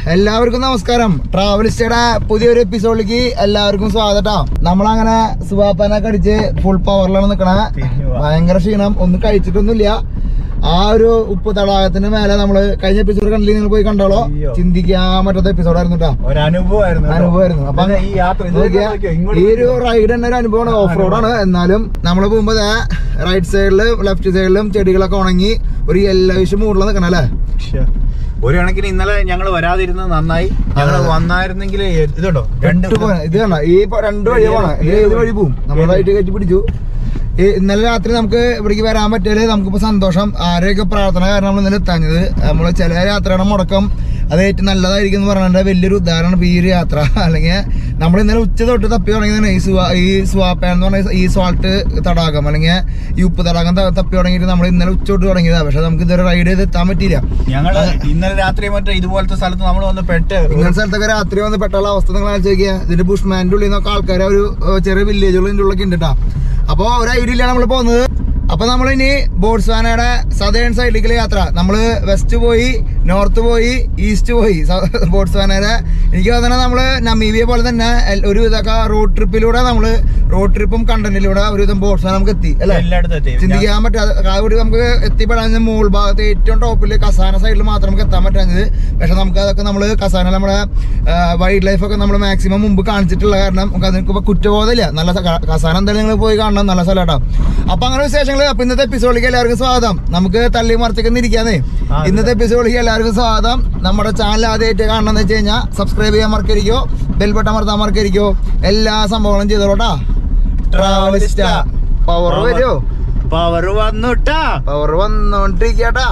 എല്ലാവർക്കും നമസ്കാരം ട്രാവലിസ്റ്റയുടെ പുതിയൊരു എപ്പിസോഡിലേക്ക് എല്ലാവർക്കും സ്വാഗതം നമ്മളങ്ങനെ സുവാപ്പനൊക്കെ അടിച്ച് ഫുൾ പവറിലാണ് നിക്കണ ഭയങ്കര ക്ഷീണം ഒന്നും കഴിച്ചിട്ടൊന്നുമില്ല ആ ഒരു ഉപ്പ് തടാകത്തിന്റെ മേലെ നമ്മള് കഴിഞ്ഞ എപ്പിസോഡ് കണ്ടില്ല നിങ്ങൾ പോയി കണ്ടോളോ അയ്യോ. ചിന്തിക്കാൻ പറ്റാത്ത എപ്പിസോഡായിരുന്നു കേട്ടോ ഒരനുഭവമായിരുന്നു കേട്ടോ. അനുഭവമായിരുന്നു അപ്പൊ പിന്നെ ഈ യാത്ര ഇത് നോക്കിയാ, നോക്കിയോ, ഇങ്ങോട്ട് ഈ ഒരു റൈഡ് തന്നെ ഒരു അനുഭവമാണ് ഓഫ് റോഡാണ് എന്നാലും നമ്മൾ പോകുമ്പോ റൈറ്റ് സൈഡില് ലെഫ്റ്റ് സൈഡിലും ചെടികളൊക്കെ ഉണങ്ങി ഒരു യെല്ലോയിഷ് മൂഡിൽ നിൽക്കണം അല്ലേ ശ്ശെ. ഒരു കണക്കിന് ഇന്നലെ ഞങ്ങൾ വരാതിരുന്നത് നന്നായി ഞങ്ങൾ അതെ. വന്നായിരുന്നെങ്കിൽ ഇതുണ്ടോ രണ്ട് രണ്ട് പോണ ഇത് കണ്ട ഈ ഇപ്പൊ രണ്ട് വഴി പോണ ഇത് ഏത് വഴി പോവും നമ്മൾ റൈറ്റ് കയറ്റി പിടിച്ചു ഈ ഇന്നലെ രാത്രി നമുക്ക് ഇവിടേക്ക് വരാൻ പറ്റിയാല് നമുക്കിപ്പോ സന്തോഷം ആരെയൊക്കെ പ്രാർത്ഥന കാരണം നമ്മൾ ഇന്നലെ എത്താഞ്ഞത് നമ്മള് ചില യാത്രയുടെ മുടക്കം അത് ഏറ്റവും നല്ലതായിരിക്കും എന്ന് പറഞ്ഞാൽ വലിയൊരു ഉദാഹരണം ഇപ്പൊ ഈ ഒരു യാത്ര അല്ലെങ്കിൽ നമ്മൾ ഇന്നലെ ഉച്ച തൊട്ട് തപ്പി തുടങ്ങിയതാണ് ഈ സുവാ ഈ സ്വാപ്പാൻ എന്ന് പറഞ്ഞ ഈ സോൾട്ട് തടാകം അല്ലെങ്കിൽ ഈ ഉപ്പ് തടാകം ത- തപ്പി തുടങ്ങിയിട്ട് നമ്മൾ ഇന്നലെ ഉച്ച തൊട്ട് തുടങ്ങിയതാണ് പക്ഷെ നമുക്ക് ഇതുവരെ റൈഡ് ചെയ്ത് എത്താൻ പറ്റിയില്ല ഞങ്ങള് ഇന്നലെ രാത്രി മറ്റേ ഇതുപോലത്തെ സ്ഥലത്ത് നമ്മൾ വന്ന് പെട്ട് ഇങ്ങനത്തെ സ്ഥലത്തൊക്കെ രാത്രി വന്ന് പെട്ടുള്ള അവസ്ഥ നിങ്ങൾ ആലോചിക്കുക ഇതിന്റെ ബുഷ്മാന്റെ ഉള്ളിൽ നിന്നൊക്കെ ആൾക്കാരെ ഒരു ഏഹ്, ചെറിയ വില്ലേജുകൾ ഇതിന്റെ ഉള്ളിലൊക്കെ ഉണ്ട് ട്ടാ. അപ്പൊ ഒരു ഐഡിയ ഇല്ല നമ്മൾ പോകുന്നത് അപ്പൊ നമ്മൾ ഇനി ബോട്സ്വാനയുടെ സദേൺ സൈഡിലേക്കുള്ള യാത്ര നമ്മള് വെസ്റ്റ് പോയി നോർത്ത് പോയി ഈസ്റ്റ് പോയി സ- ബോട്സ്വാനയുടെ എനിക്ക് തോന്നുന്നത് നമ്മള് നമീബിയ പോലെ തന്നെ എൽ- ഒരു ഇതൊക്കെ റോഡ് ട്രിപ്പിലൂടെ നമ്മള് റോഡ് ട്രിപ്പും കണ്ടന്റിലൂടെ ഒരു വിധം ബോട്സ്വാന നമുക്ക് എത്തി അല്ലേ എല്ലായിടത്തും എത്തി ചിന്തിക്കാൻ പറ്റാതെ കാവടി നമുക്ക് എത്തിപ്പെടാൻ മോൾ ഭാഗത്ത് ഏറ്റവും ടോപ്പിൽ കസാന സൈഡിൽ മാത്രം നമുക്ക് എത്താൻ പറ്റാഞ്ഞത് പക്ഷെ നമുക്ക് അതൊക്കെ നമ്മൾ കസാന നമ്മുടെ വൈൽഡ് ലൈഫ് ഒക്കെ നമ്മൾ മാക്സിമം മുമ്പ് കാണിച്ചിട്ടുള്ള കാരണം നമുക്ക് അതിന് ഇപ്പൊ കുറ്റബോധമില്ല നല്ല സ- ക- കസാന എന്തായാലും നിങ്ങൾ പോയി കാണണം നല്ല സ്ഥലമാട്ടോ അപ്പൊ അങ്ങനെ വിശേഷങ്ങൾ അപ്പൊ ഇന്നത്തെ എപ്പിസോഡിലേക്ക് എല്ലാവർക്കും സ്വാഗതം നമുക്ക് തള്ളി മറിച്ചൊക്കെ ഇരിക്കാന്നേ ആ, ഇന്നത്തെ എപ്പിസോഡിലേക്ക് എല്ലാവർക്കും സ്വാഗതം നമ്മുടെ ചാനൽ ആദ്യമായിട്ട് കാണണമെന്ന് വെച്ച് കഴിഞ്ഞാൽ സബ്സ്ക്രൈബ് ചെയ്യാൻ മറക്കരിക്കോ ബെൽബട്ടൺ മറത്താൻ മറക്കരിക്കോ എല്ലാ സംഭവങ്ങളും ചെയ്തോളൂട്ടാ ട്രാവലിസ്റ്റ പവർ വരുമോ പവർ വന്നുട്ടാ പവർ വന്നോണ്ടിരിക്കട്ടാ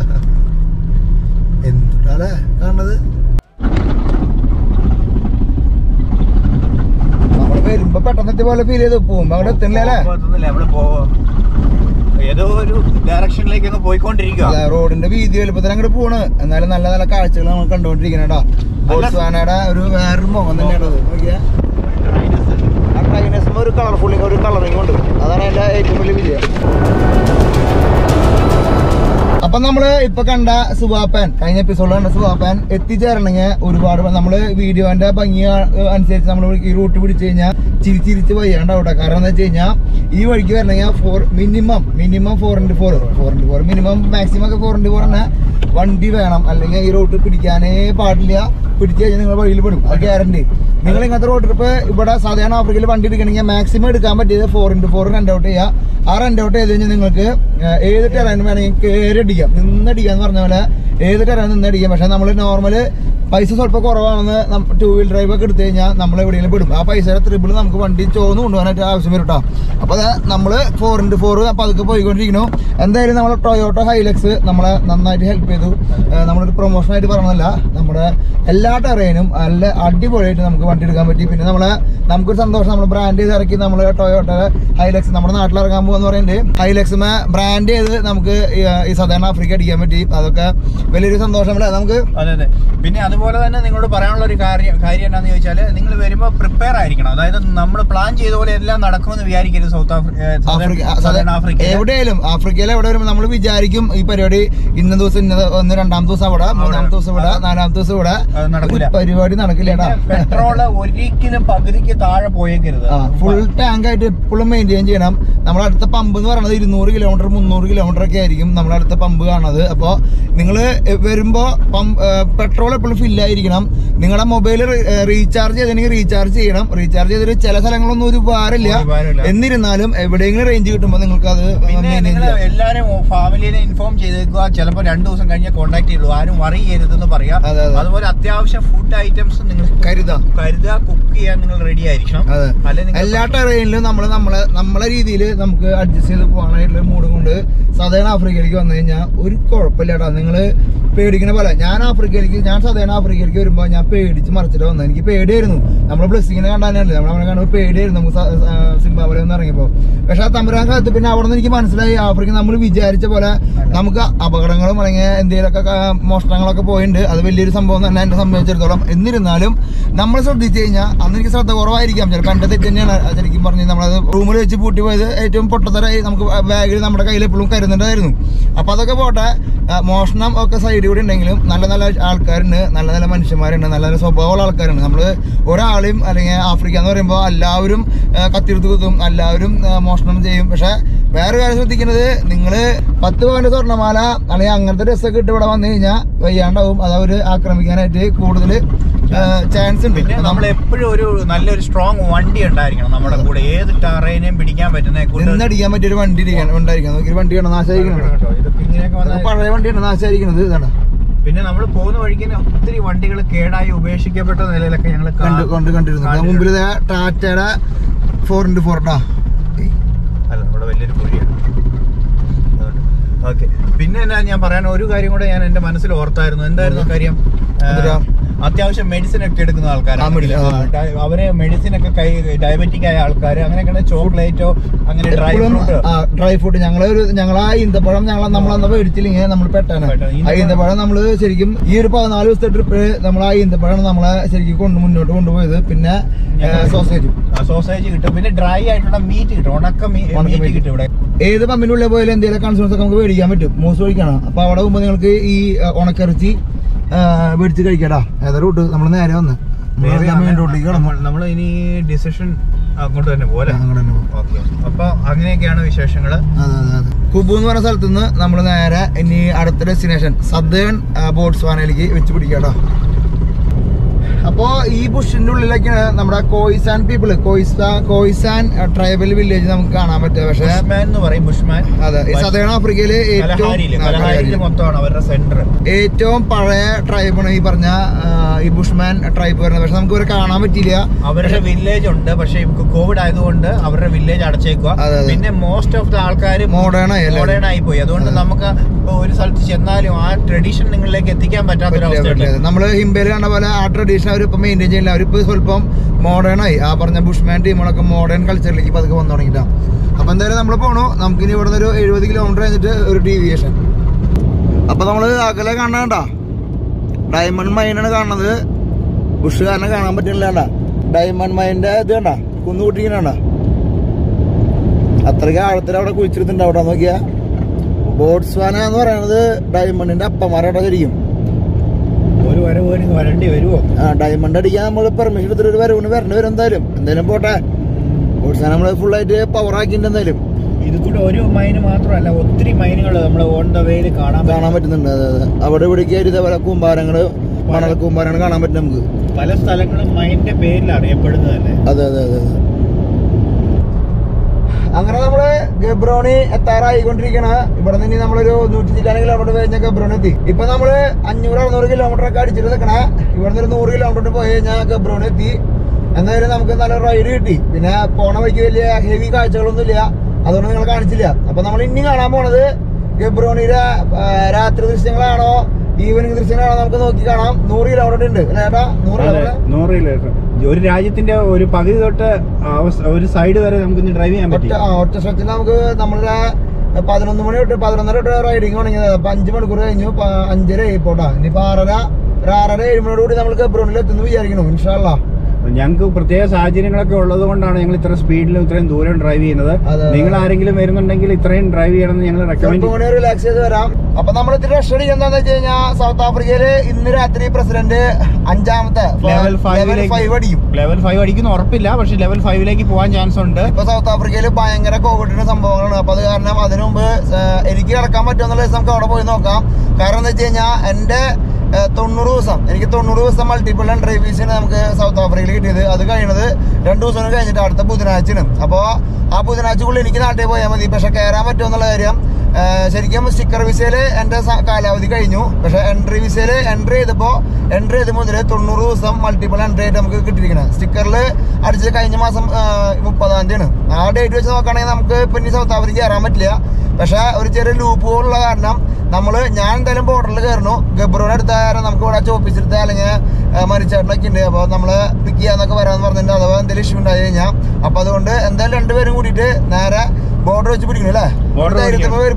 എന്തുട്ടാലേ കാണുന്നത് നമ്മള് വരുമ്പോ പെട്ടെന്ന് എത്തിയ പോലെ ഫീൽ ചെയ്തു പോകുമ്പോ അവിടെ എത്തുന്നില്ല അല്ലേ പോകത്തൊന്നുമില്ല, നമ്മള് പോ- ഏതോ ഒരു ഡയറക്ഷനിലേക്ക് അങ്ങ് പോയിക്കൊണ്ടിരിക്കുക അല്ല, റോഡിന്റെ വീതി വലുപ്പത്തിൽ അങ്ങോട്ട് പോണ് എന്നാലും നല്ല നല്ല കാഴ്ചകൾ നമ്മൾ കണ്ടോണ്ടിരിക്കണേടാ ബോട്സ്വാനയുടെ ഒരു വേറൊരു മുഖം തന്നെയാണ് അത് നോക്കിയാ ആ ട്രൈനസ് ഒരു കളർഫുൾ ഒരു കളറിങ് ഉണ്ട് അതാണ് എന്റെ ഏറ്റവും വലിയ വിജയം അപ്പൊ നമ്മള് ഇപ്പൊ കണ്ട സുവാപ്പൻ കഴിഞ്ഞ എപ്പിസോഡിൽ കണ്ട സുവാപ്പൻ എത്തിച്ചേരണമെങ്കിൽ ഒരുപാട് നമ്മള് വീഡിയോന്റെ ഭംഗി ആ- അനുസരിച്ച് നമ്മൾ ഈ റൂട്ട് പിടിച്ചു കഴിഞ്ഞാൽ ചിരിച്ചിരിച്ച് വയ്യാണ്ടാവട്ടെ കാരണം എന്താ വെച്ച് കഴിഞ്ഞാൽ ഈ വഴിക്ക് വരണമെങ്കിൽ four minimum minimum four into four four into four minimum maximum ഒക്കെ ഫോർ ഇൻറ്റു ഫോർ തന്നെ വണ്ടി വേണം അല്ലെങ്കിൽ ഈ റൂട്ട് പിടിക്കാനേ പാടില്ല പിടിച്ചു കഴിഞ്ഞാൽ നിങ്ങൾ വഴിയിൽ പെടും അത് ഗ്യാരണ്ടി നിങ്ങൾ ഇങ്ങനത്തെ റോഡ് ട്രിപ്പ് ഇവിടെ സാധാരണ ആഫ്രിക്കയിൽ വണ്ടി എടുക്കണമെങ്കിൽ മാക്സിമം എടുക്കാൻ പറ്റിയത് four into four rent out ചെയ്യുക ആ റെന്റ് ഔട്ട് ചെയ്ത് കഴിഞ്ഞാൽ നിങ്ങൾക്ക് ഏഹ്, ഏത് ടെറൈൻ വേണമെങ്കിൽ കയറി അടിക്കാം നിന്നടിക്കാം എന്ന് പറഞ്ഞ പോലെ ഏത് ടെറൈൻ നിന്നടിക്കാം പക്ഷെ നമ്മൾ നോർമല് പൈസ സ്വല്പം കുറവാണെന്ന് ടൂ വീൽ ഡ്രൈവ് ഒക്കെ എടുത്തു കഴിഞ്ഞാൽ നമ്മൾ എവിടെയെങ്കിലും പെടും ആ പൈസയുടെ ത്രിബിൾ നമുക്ക് വണ്ടി ചോന്ന് കൊണ്ടുപോകാനായിട്ട് ആവശ്യം വരും കേട്ടോ അപ്പോൾ അത് നമ്മൾ ഫോർ ഇൻറ്റു ഫോർ പതുക്കെ പോയിക്കൊണ്ടിരിക്കുന്നു എന്തായാലും നമ്മൾ ടൊയോട്ടോ ഹൈലക്സ് നമ്മളെ നന്നായിട്ട് ഹെൽപ്പ് ചെയ്തു ഏഹ്, നമ്മളൊരു പ്രൊമോഷനായിട്ട് പറഞ്ഞതല്ല നമ്മുടെ എല്ലാ ടെറൈനും നല്ല അടിപൊളിയായിട്ട് നമുക്ക് വണ്ടി എടുക്കാൻ പറ്റി പിന്നെ നമ്മളെ നമുക്കൊരു സന്തോഷം നമ്മൾ ബ്രാൻഡ് ചെയ്ത് ഇറക്കി നമ്മൾ ടൊയോട്ടോ ഹൈലക്സ് നമ്മുടെ നാട്ടിൽ ഇറങ്ങാൻ പോകുന്ന പറയുന്നത് ഹൈലക്സ് ബ്രാൻഡ് ചെയ്ത് നമുക്ക് ഈ, ഈ സാധാരണ ആഫ്രിക്ക അടിക്കാൻ പറ്റി അതൊക്കെ വലിയൊരു സന്തോഷമല്ലേ നമുക്ക് അതെ അതെ പിന്നെ അതുപോലെ തന്നെ നിങ്ങളോട് പറയാനുള്ള ഒരു കാര്യം കാര്യം എന്താണെന്ന് ചോദിച്ചാൽ നിങ്ങൾ വരുമ്പോൾ പ്രിപ്പയർ ആയിരിക്കണം അതായത് നമ്മൾ പ്ലാൻ ചെയ്ത പോലെ എല്ലാം നടക്കുമെന്ന് വിചാരിക്കരുത് സൗത്ത് ആഫ്രിക്ക ആ, ആഫ്രിക്ക സാധാ- ആഫ്രിക്ക എവിടെയാലും ആഫ്രിക്കയിൽ എവിടെ വരുമ്പോൾ നമ്മൾ വിചാരിക്കും ഈ പരിപാടി ഇന്ന ദിവസം ഇന്ന ഒന്ന് രണ്ടാമത്തെ ദിവസം അവിടെ മൂന്നാമത്തെ ദിവസം ഇവിടെ നാലാമത്തെ ദിവസം ഇവിടെ അത് നടക്കൂല. ഒരു പരിപാടി നടക്കില്ലേടാ പെട്രോള് ഒരിക്കലും പകുതിക്ക് താഴെ പോയേക്കരുത് ഫുൾ ടാങ്ക് ആയിട്ട് എപ്പോഴും മെയിൻറ്റെയിൻ ചെയ്യണം നമ്മുടെ അടുത്ത പമ്പ് എന്ന് പറയുന്നത് ഇരുന്നൂറ് കിലോമീറ്റർ മുന്നൂറ് കിലോമീറ്റർ ഒക്കെ ആയിരിക്കും നമ്മുടെ അടുത്ത പമ്പ് കാണുന്നത് അപ്പോൾ നിങ്ങൾ വരുമ്പോൾ പമ്പ് പെട്രോൾ എപ്പോഴും ഫില്ലായിരിക്കണം നിങ്ങളുടെ മൊബൈൽ റീചാർജ് ചെയ്തിട്ടുണ്ടെങ്കിൽ റീചാർജ് ചെയ്യണം റീചാർജ് ചെയ്തിട്ട് ചില സ്ഥലങ്ങളൊന്നും ഒരു ഉപകാരമില്ല ഒരു ഉപകാരമില്ല. എന്നിരുന്നാലും എവിടെയെങ്കിലും റേഞ്ച് കിട്ടുമ്പോൾ നിങ്ങൾക്ക് അത് പിന്നെ മെയിൻറ്റെയിൻ നിങ്ങൾ ചെയ്യാം എല്ലാരും ഫാമിലിനെ ഇൻഫോം ചെയ്തേക്കുക ചിലപ്പോൾ രണ്ടു ദിവസം കഴിഞ്ഞ് കോൺടാക്ട് ചെയ്യുള്ളൂ ആരും വറി ചെയ്യരുതെന്ന് പറയാം അതെ, അതെ. അതുപോലെ അത്യാവശ്യം ഫുഡ് ഐറ്റംസ് നിങ്ങൾ കരുതാം കരുതുക കുക്ക് ചെയ്യാൻ നിങ്ങൾ റെഡി ആയിരിക്കണം അതെ അല്ലെ നിങ്ങൾ എല്ലാ ടെറയിലും നമ്മൾ നമ്മളെ നമ്മളെ രീതിയിൽ നമുക്ക് അഡ്ജസ്റ്റ് ചെയ്ത് പോകാനായിട്ടുള്ള മൂഡ് കൊണ്ട് സാധാരണ ആഫ്രിക്കയിലേക്ക് വന്നു കഴിഞ്ഞാൽ ഒരു കുഴപ്പമില്ല കേട്ടോ നിങ്ങൾ പേടിക്കുന്ന പോലെ ഞാൻ ആഫ്രിക്കയിലേക്ക് ഞാൻ സാധാരണ ആഫ്രിക്കയിലേക്ക് വരുമ്പോൾ ഞാൻ പേടിച്ച് മറിച്ചിട്ട് വന്നത് എനിക്ക് പേടിയായിരുന്നു നമ്മൾ ബ്ലെസ്സിങ്ങിനെ കണ്ടാനല്ലേ നമ്മൾ അവിടെ കാണുമ്പോൾ പേടിയായിരുന്നു നമുക്ക് സ- സ- സിംബാബ്വെ ഒന്ന് ഇറങ്ങിയപ്പോൾ പക്ഷെ ആ തമ്പുരാൻ കാലത്ത് പിന്നെ അവിടെ നിന്ന് എനിക്ക് മനസ്സിലായി ആഫ്രിക്ക നമ്മൾ വിചാരിച്ച പോലെ നമുക്ക് അപകടങ്ങളും അല്ലെങ്കിൽ എന്തെങ്കിലുമൊക്കെ ക- മോഷണങ്ങളൊക്കെ പോയിട്ടുണ്ട് അത് വലിയൊരു സംഭവം തന്നെ എന്നെ സംബന്ധിച്ചിടത്തോളം എന്നിരുന്നാലും നമ്മൾ ശ്രദ്ധിച്ചു കഴിഞ്ഞാൽ അന്ന് എനിക്ക് ശ്രദ്ധ കുറവായിരിക്കാം ചിലപ്പോൾ എൻ്റെ തെറ്റ് തന്നെയാണ് അത് ശരിക്കും പറഞ്ഞ് നമ്മളത് റൂമിൽ വെച്ച് പൂട്ടി പോയത് ഏറ്റവും പൊട്ടത്തരായി നമുക്ക് ബാഗിൽ നമ്മുടെ കയ്യിൽ എപ്പോഴും കരുതുന്നുണ്ടായിരുന്നു അപ്പോൾ അതൊക്കെ പോട്ടെ ആ, മോഷണം ഒക്കെ സൈഡിൽ കൂടി ഉണ്ടെങ്കിലും നല്ല നല്ല ആൾക്കാരുണ്ട് നല്ല നല്ല മനുഷ്യന്മാരുണ്ട് നല്ല നല്ല സ്വഭാവമുള്ള ആൾക്കാരുണ്ട് നമ്മൾ ഒരാളെയും അല്ലെങ്കിൽ ആഫ്രിക്ക എന്ന് പറയുമ്പോൾ എല്ലാവരും ആ, കത്തിയെടുത്ത് കുത്തും എല്ലാവരും ആ, മോഷണം ചെയ്യും പക്ഷെ വേറെ കാര്യം ശ്രദ്ധിക്കുന്നത് നിങ്ങൾ പത്ത് പവന്റെ സ്വർണ്ണമാല അല്ലെങ്കിൽ അങ്ങനത്തെ ഡ്രസ്സൊക്കെ ഇട്ട് ഇവിടെ വന്നു കഴിഞ്ഞാൽ വയ്യാണ്ടാവും അത് അവർ ആക്രമിക്കാനായിട്ട് കൂടുതൽ ചാൻസ് ഉണ്ട് പിന്നെ നമ്മൾ എപ്പോഴും ഒരു നല്ലൊരു സ്ട്രോങ് വണ്ടി ഉണ്ടായിരിക്കണം നമ്മുടെ കൂടെ ഏത് ടെറേനെയും പിടിക്കാൻ പറ്റുന്ന കൂട്ട് നിന്നടിക്കാൻ പറ്റിയൊരു വണ്ടി ഇരിക്കാൻ- ഉണ്ടായിരിക്കണം നോക്കി വണ്ടി കാണാം നാശമായിരിക്കുന്നത് കേട്ടോ, ഇതൊക്കെ ഇങ്ങനെയൊക്കെ വന്നാൽ പഴയ വണ്ടിയാണ് നാശമായിരിക്കുന്നത് ഇതാണ് പിന്നെ നമ്മൾ പോകുന്ന വഴിക്ക് തന്നെ ഒത്തിരി വണ്ടികൾ കേടായി ഉപേക്ഷിക്കപ്പെട്ട നിലയിലൊക്കെ ഞങ്ങൾ കണ്ട് കണ്ട് കണ്ടിരുന്നു ദാ മുമ്പിൽ ദേ ടാറ്റയുടെ ഫോർ ഇൻറ്റു ഫോർട്ടാ അല്ല അവിടെ വലിയൊരു കുഴിയാണ് ഓക്കെ പിന്നെ എന്നാ ഞാൻ പറയാൻ ഒരു കാര്യം കൂടെ ഞാൻ എന്റെ മനസ്സിൽ ഓർത്തായിരുന്നു എന്തായിരുന്നു കാര്യം ആ, എന്തിനാ? അത്യാവശ്യം മെഡിസിൻ ഒക്കെ എടുക്കുന്ന ആൾക്കാർ ആ, medicine, ആ. അവരെ മെഡിസിൻ ഒക്കെ കൈ ഡയബറ്റിക് ആയ ആൾക്കാർ അങ്ങനെയൊക്കെ ചോക്ലേറ്റോ അങ്ങനെ ഡ്രൈ ഫ്രൂട്ട് ഡ്രൈ ഫ്രൂട്ട് ഞങ്ങളെ ഒരു ഞങ്ങളാ ഈന്തപ്പഴം ഞങ്ങൾ നമ്മളന്ന് മേടിച്ചില്ലെങ്കിൽ നമ്മൾ പെട്ടാണ് പെട്ടെന്ന്. ആ ഈന്തപ്പഴം- ഈന്തപ്പഴം നമ്മള് ശരിക്കും ഈ ഒരു പതിനാല് ദിവസത്തെ ട്രിപ്പ് നമ്മൾ ആ ഈന്തപ്പഴം നമ്മളെ ശരിക്കും കൊണ്ട് മുന്നോട്ട് കൊണ്ടുപോയത് പിന്നെ സോസേജ് സോസേജ് കിട്ടും പിന്നെ ഡ്രൈ ആയിട്ടുള്ള മീറ്റ് കിട്ടും ഉണക്ക ഉണക്ക മീറ്റ് meat. കിട്ടും ഇവിടെ ഏത് പമ്പിനുള്ളിൽ പോയാലും എന്തെങ്കിലും കൺസ്യൂമേഴ്സ് ഒക്കെ നമുക്ക് മേടിക്കാൻ പറ്റും മൂസ് കഴിക്കണം അപ്പൊ അവിടെ പോകുമ്പോൾ നിങ്ങൾക്ക് ഈ ആ, ഉണക്കിറച്ചി ആ, മേടിച്ച് കഴിക്കടാ ഏതാ റൂട്ട് നമ്മൾ നേരെ വന്ന് മെയിൻ റോഡിലേക്ക് കടന്നു നമ്മൾ ഇനി ഡിസിഷൻ അങ്ങോട്ട് തന്നെ പോലെ അങ്ങോട്ട് തന്നെ പോകും ഓക്കെ അപ്പൊ അങ്ങനെയൊക്കെയാണ് വിശേഷങ്ങള് അതെ അതെ അതെ കുബു എന്ന് പറഞ്ഞ സ്ഥലത്ത് നിന്ന് നമ്മൾ നേരെ ഇനി അടുത്ത ഡെസ്റ്റിനേഷൻ സദേൺ ബോട്ട്സ്വാനയിലേക്ക് വെച്ച് പിടിക്കാട്ടോ അപ്പോ ഈ ബുഷിന്റെ ഉള്ളിലേക്കാണ് നമ്മുടെ Khoisan people Khoisan Khoisan tribal village നമുക്ക് കാണാൻ പറ്റുക പക്ഷേ ബുഷ്മാൻ എന്ന് പറയും ബുഷ്മാൻ അതെ ഈ സദേൺ ആഫ്രിക്കയില് ഏറ്റവും കലഹാരിയില് ആ, കലഹാരിയില് കലഹാരിയില്. മൊത്തമാണ് അവരുടെ സെന്റർ ഏറ്റവും പഴയ ട്രൈബാണ് ഈ പറഞ്ഞ ആ, ഈ ബുഷ്മാൻ ട്രൈബ് വരുന്നത് പക്ഷെ നമുക്ക് ഇവരെ കാണാൻ പറ്റിയില്ല അവരുടെ വില്ലേജ് ഉണ്ട് പക്ഷെ കോവിഡ് ആയതുകൊണ്ട് അവരുടെ വില്ലേജ് അടച്ചേക്കുക അതെ, അതെ. പിന്നെ മോസ്റ്റ് ഓഫ് ദ ആൾക്കാർ Modern ആയി അല്ലേ? മോഡേൺ ആയി പോയി അതുകൊണ്ട് അതെ. നമുക്ക് ഇപ്പൊ ഒരു സ്ഥലത്ത് ചെന്നാലും ആ ട്രഡീഷൻ നിങ്ങളിലേക്ക് എത്തിക്കാൻ പറ്റില്ല, പറ്റാത്തൊരവസ്ഥയുണ്ട് പറ്റില്ല. നമ്മള് ഹിംബേല് കണ്ട പോലെ ആ ട്രഡീഷൻ അവർ ഇപ്പൊ മെയിൻറ്റെയിൻ ചെയ്യില്ല അവരിപ്പോ സ്വല്പം മോഡേൺ ആയി ആ പറഞ്ഞ ബുഷ്മാൻ ടീമുകളൊക്കെ മോഡേൺ കൾച്ചറിലേക്ക് പതുക്കെ വന്നു തുടങ്ങിട്ടാ അപ്പൊ എന്തായാലും നമ്മൾ പോണു നമുക്കിനി ഇവിടെ ഒരു എഴുപത് കിലോമീറ്റർ കഴിഞ്ഞിട്ട് ഒരു ഡീവിയേഷൻ അപ്പൊ നമ്മള് അകലെ കാണണ്ട ഡയമണ്ട് മൈനാണ് കാണുന്നത് ബുഷുകാരനെ കാണാൻ പറ്റുന്നില്ല ഡയമണ്ട് മൈനിന്റെ ഇത് കണ്ട കുന്നു കൂട്ടിക്കണ അത്രയ്ക്ക് ആഴത്തിൽ അവിടെ കുഴിച്ചെടുത്തിട്ടുണ്ട് അവിടെ നോക്കിയാ ബോട്സ്വാന എന്ന് പറയുന്നത് ഡയമണ്ടിന്റെ അപ്പന്മാരവിടെ ശരിക്കും ഒരു വരവ് പോലും വരേണ്ടി വരുമോ ആ ഡയമണ്ട് അടിക്കാൻ നമ്മൾ പെർമിഷൻ എടുത്തിട്ട് ഒരു വരവിന് വരേണ്ടി വരും എന്തായാലും എന്തായാലും പോട്ടെ ബോട്സ്വാന നമ്മള് ഫുൾ ആയിട്ട് പവർ ആക്കിയിട്ടുണ്ട് എന്തായാലും ഇത് കൂടെ ഒരു മൈന് മാത്രമല്ല ഒത്തിരി മൈനുകൾ നമ്മൾ ഓൺ ദ വേയിൽ കാണാൻ കാണാൻ പറ്റുന്നുണ്ട് അതെ അതെ അവിടെ ഇവിടേക്ക് ആയിട്ട് ഇതേപോലെ കൂമ്പാരങ്ങള് മണൽ കൂമ്പാരങ്ങൾ കാണാൻ പറ്റും നമുക്ക് പല സ്ഥലങ്ങളും മൈനിന്റെ പേരിൽ അറിയപ്പെടുന്നത് തന്നെ അതെ അതെ അതെ അതെ അങ്ങനെ നമ്മള് ഗബ്രോണി എത്താറായിക്കൊണ്ടിരിക്കണ ഇവിടെ നിന്ന് ഇനി നമ്മളൊരു നൂറ്റി ചില്ലാനും കിലോമീറ്റർ കഴിഞ്ഞ ഗബ്രോണി എത്തി ഇപ്പൊ നമ്മള് അഞ്ഞൂറ് അറുന്നൂറ് കിലോമീറ്റർ ഒക്കെ അടിച്ചിട്ട് നിൽക്കണേ ഇവിടെ നിന്ന് ഒരു നൂറ് കിലോമീറ്റർ പോയി കഴിഞ്ഞാൽ ഗബ്രോണി എത്തി എന്തായാലും നമുക്ക് നല്ല റൈഡ് കിട്ടി പിന്നെ പോണ വഴിക്ക് വലിയ ഹെവി കാഴ്ചകളൊന്നും ഇല്ല അതുകൊണ്ട് നിങ്ങൾ കാണിച്ചില്ല അപ്പൊ നമ്മൾ ഇനി കാണാൻ പോണത് ഗബ്രോണിയുടെ ആ, രാത്രി ദൃശ്യങ്ങളാണോ ഈവനിങ് ദൃശ്യങ്ങളാണോ നമുക്ക് നോക്കി കാണാം നൂറ് കിലോമീറ്റർ ഉണ്ട് അല്ലേ ചേട്ടാ നൂറ് കിലോമീറ്റർ നൂറില് ഒരു രാജ്യത്തിന്റെ ഒരു പകുതി തൊട്ട് അവസ്- ഒരു സൈഡ് വരെ നമുക്ക് ഇന്ന് ഡ്രൈവ് ചെയ്യാൻ ഒറ്റ പറ്റും ആ, ഒറ്റ സ്ട്രെച്ചിൽ നമുക്ക് നമ്മളുടെ പതിനൊന്ന് മണി തൊട്ട് പതിനൊന്നര തൊട്ട് റൈഡിങ് തുടങ്ങിയത് അപ്പൊ അഞ്ച് മണിക്കൂർ കഴിഞ്ഞു പ- അഞ്ചര ആയിപ്പോട്ടാ ഇനിയിപ്പോ ആറര ഒരു ആറര ഏഴ് മണിയോട് കൂടി നമ്മൾ ഗബ്രോണിൽ എത്തുന്നു വിചാരിക്കണം ഇൻഷാല്ലാ ഞങ്ങൾക്ക് പ്രത്യേക സാഹചര്യങ്ങളൊക്കെ ഉള്ളത് കൊണ്ടാണ് ഞങ്ങൾ ഇത്ര സ്പീഡിലും ഇത്രയും ദൂരം ഡ്രൈവ് ചെയ്യുന്നത് അതെ. നിങ്ങൾ ആരെങ്കിലും വരുന്നുണ്ടെങ്കിൽ ഇത്രയും ഡ്രൈവ് ചെയ്യണമെന്ന് ഞങ്ങൾ റെക്കമെൻഡ് സ്വല്പം കൂടി റിലാക്സ് ചെയ്ത് വരാം അപ്പൊ നമ്മൾ ഇത്തിരി റഷ് അടിക്കുക എന്താന്ന് വെച്ച് കഴിഞ്ഞാൽ സൗത്ത് ആഫ്രിക്കയില് ഇന്ന് രാത്രി പ്രസിഡന്റ് അഞ്ചാമത്തെ ലെവൽ ഫൈവിലേക്ക് ഫൈവ് അടിക്കും ലെവൽ ഫൈവ് അടിക്കുന്ന ഉറപ്പില്ല പക്ഷെ ലെവൽ ഫൈവിലേക്ക് പോകാൻ ചാൻസ് ഉണ്ട് ഇപ്പൊ സൗത്ത് ആഫ്രിക്കയിൽ ഭയങ്കര കോവിഡിന്റെ സംഭവങ്ങളാണ് അപ്പൊ അത് കാരണം അതിനു മുമ്പ് ഏഹ്, എനിക്ക് കിടക്കാൻ പറ്റുമെന്നുള്ള ദിവസം നമുക്ക് അവിടെ പോയി നോക്കാം കാരണം എന്താ വെച്ച് കഴിഞ്ഞാൽ എന്റെ ഏഹ്, തൊണ്ണൂറ് ദിവസം എനിക്ക് തൊണ്ണൂറ് ദിവസം മൾട്ടിപ്പിൾ ഡ്രൈവ് വീസിന് നമുക്ക് സൗത്ത് ആഫ്രിക്കയിൽ കിട്ടിയത് അത് കഴിയുന്നത് രണ്ടു ദിവസം കൂടി കഴിഞ്ഞിട്ട് അടുത്ത ബുധനാഴ്ചയാണ് അപ്പോൾ ആ ബുധനാഴ്ചക്കുള്ളിൽ എനിക്ക് നാട്ടിൽ പോയാൽ മതി പക്ഷെ കയറാൻ പറ്റുമെന്നുള്ള കാര്യം ഏഹ്, ശരിക്കും സ്റ്റിക്കർ വിസയില് എന്റെ സ- കാലാവധി കഴിഞ്ഞു പക്ഷെ എൻട്രി വിസയില് എൻട്രി ചെയ്തപ്പോ എൻട്രി ചെയ്ത് മുതൽ തൊണ്ണൂറ് ദിവസം മൾട്ടിപ്പിൾ എൻട്രി ആയിട്ട് നമുക്ക് കിട്ടിയിരിക്കണം സ്റ്റിക്കറിൽ അടിച്ചത് കഴിഞ്ഞ മാസം ഏഹ്, മുപ്പതാം തീയതിയാണ് ആ ഡേറ്റ് വെച്ച് നോക്കുകയാണെങ്കിൽ നമുക്ക് ഇപ്പൊ ഇനി സൗത്ത് ആഫ്രിക്ക കയറാൻ പറ്റില്ല പക്ഷെ ഒരു ചെറിയ ലൂപ്പ് പോലുള്ള കാരണം നമ്മൾ ഞാൻ എന്തായാലും ബോർഡറിൽ കയറുന്നു ഗബ്രോയുടെ അടുത്ത കാരണം നമുക്ക് ഇവിടെ ചോപ്പിച്ചെടുത്ത അല്ലെങ്കിൽ മരിച്ചേട്ടനൊക്കെ ഉണ്ട് അപ്പോൾ നമ്മൾ പിക്ക് ചെയ്യാന്നൊക്കെ വരാമെന്ന് പറഞ്ഞിട്ടുണ്ട് അഥവാ എന്തെങ്കിലും ഇഷ്യൂ ഉണ്ടായി കഴിഞ്ഞാൽ അപ്പോൾ അതുകൊണ്ട് എന്തായാലും രണ്ടുപേരും കൂടിയിട്ട് നേരെ ബോർഡർ വെച്ച് പിടിക്കണം അല്ലേ Border ധൈര്യത്തിൽ പേര് പിടിക്കണം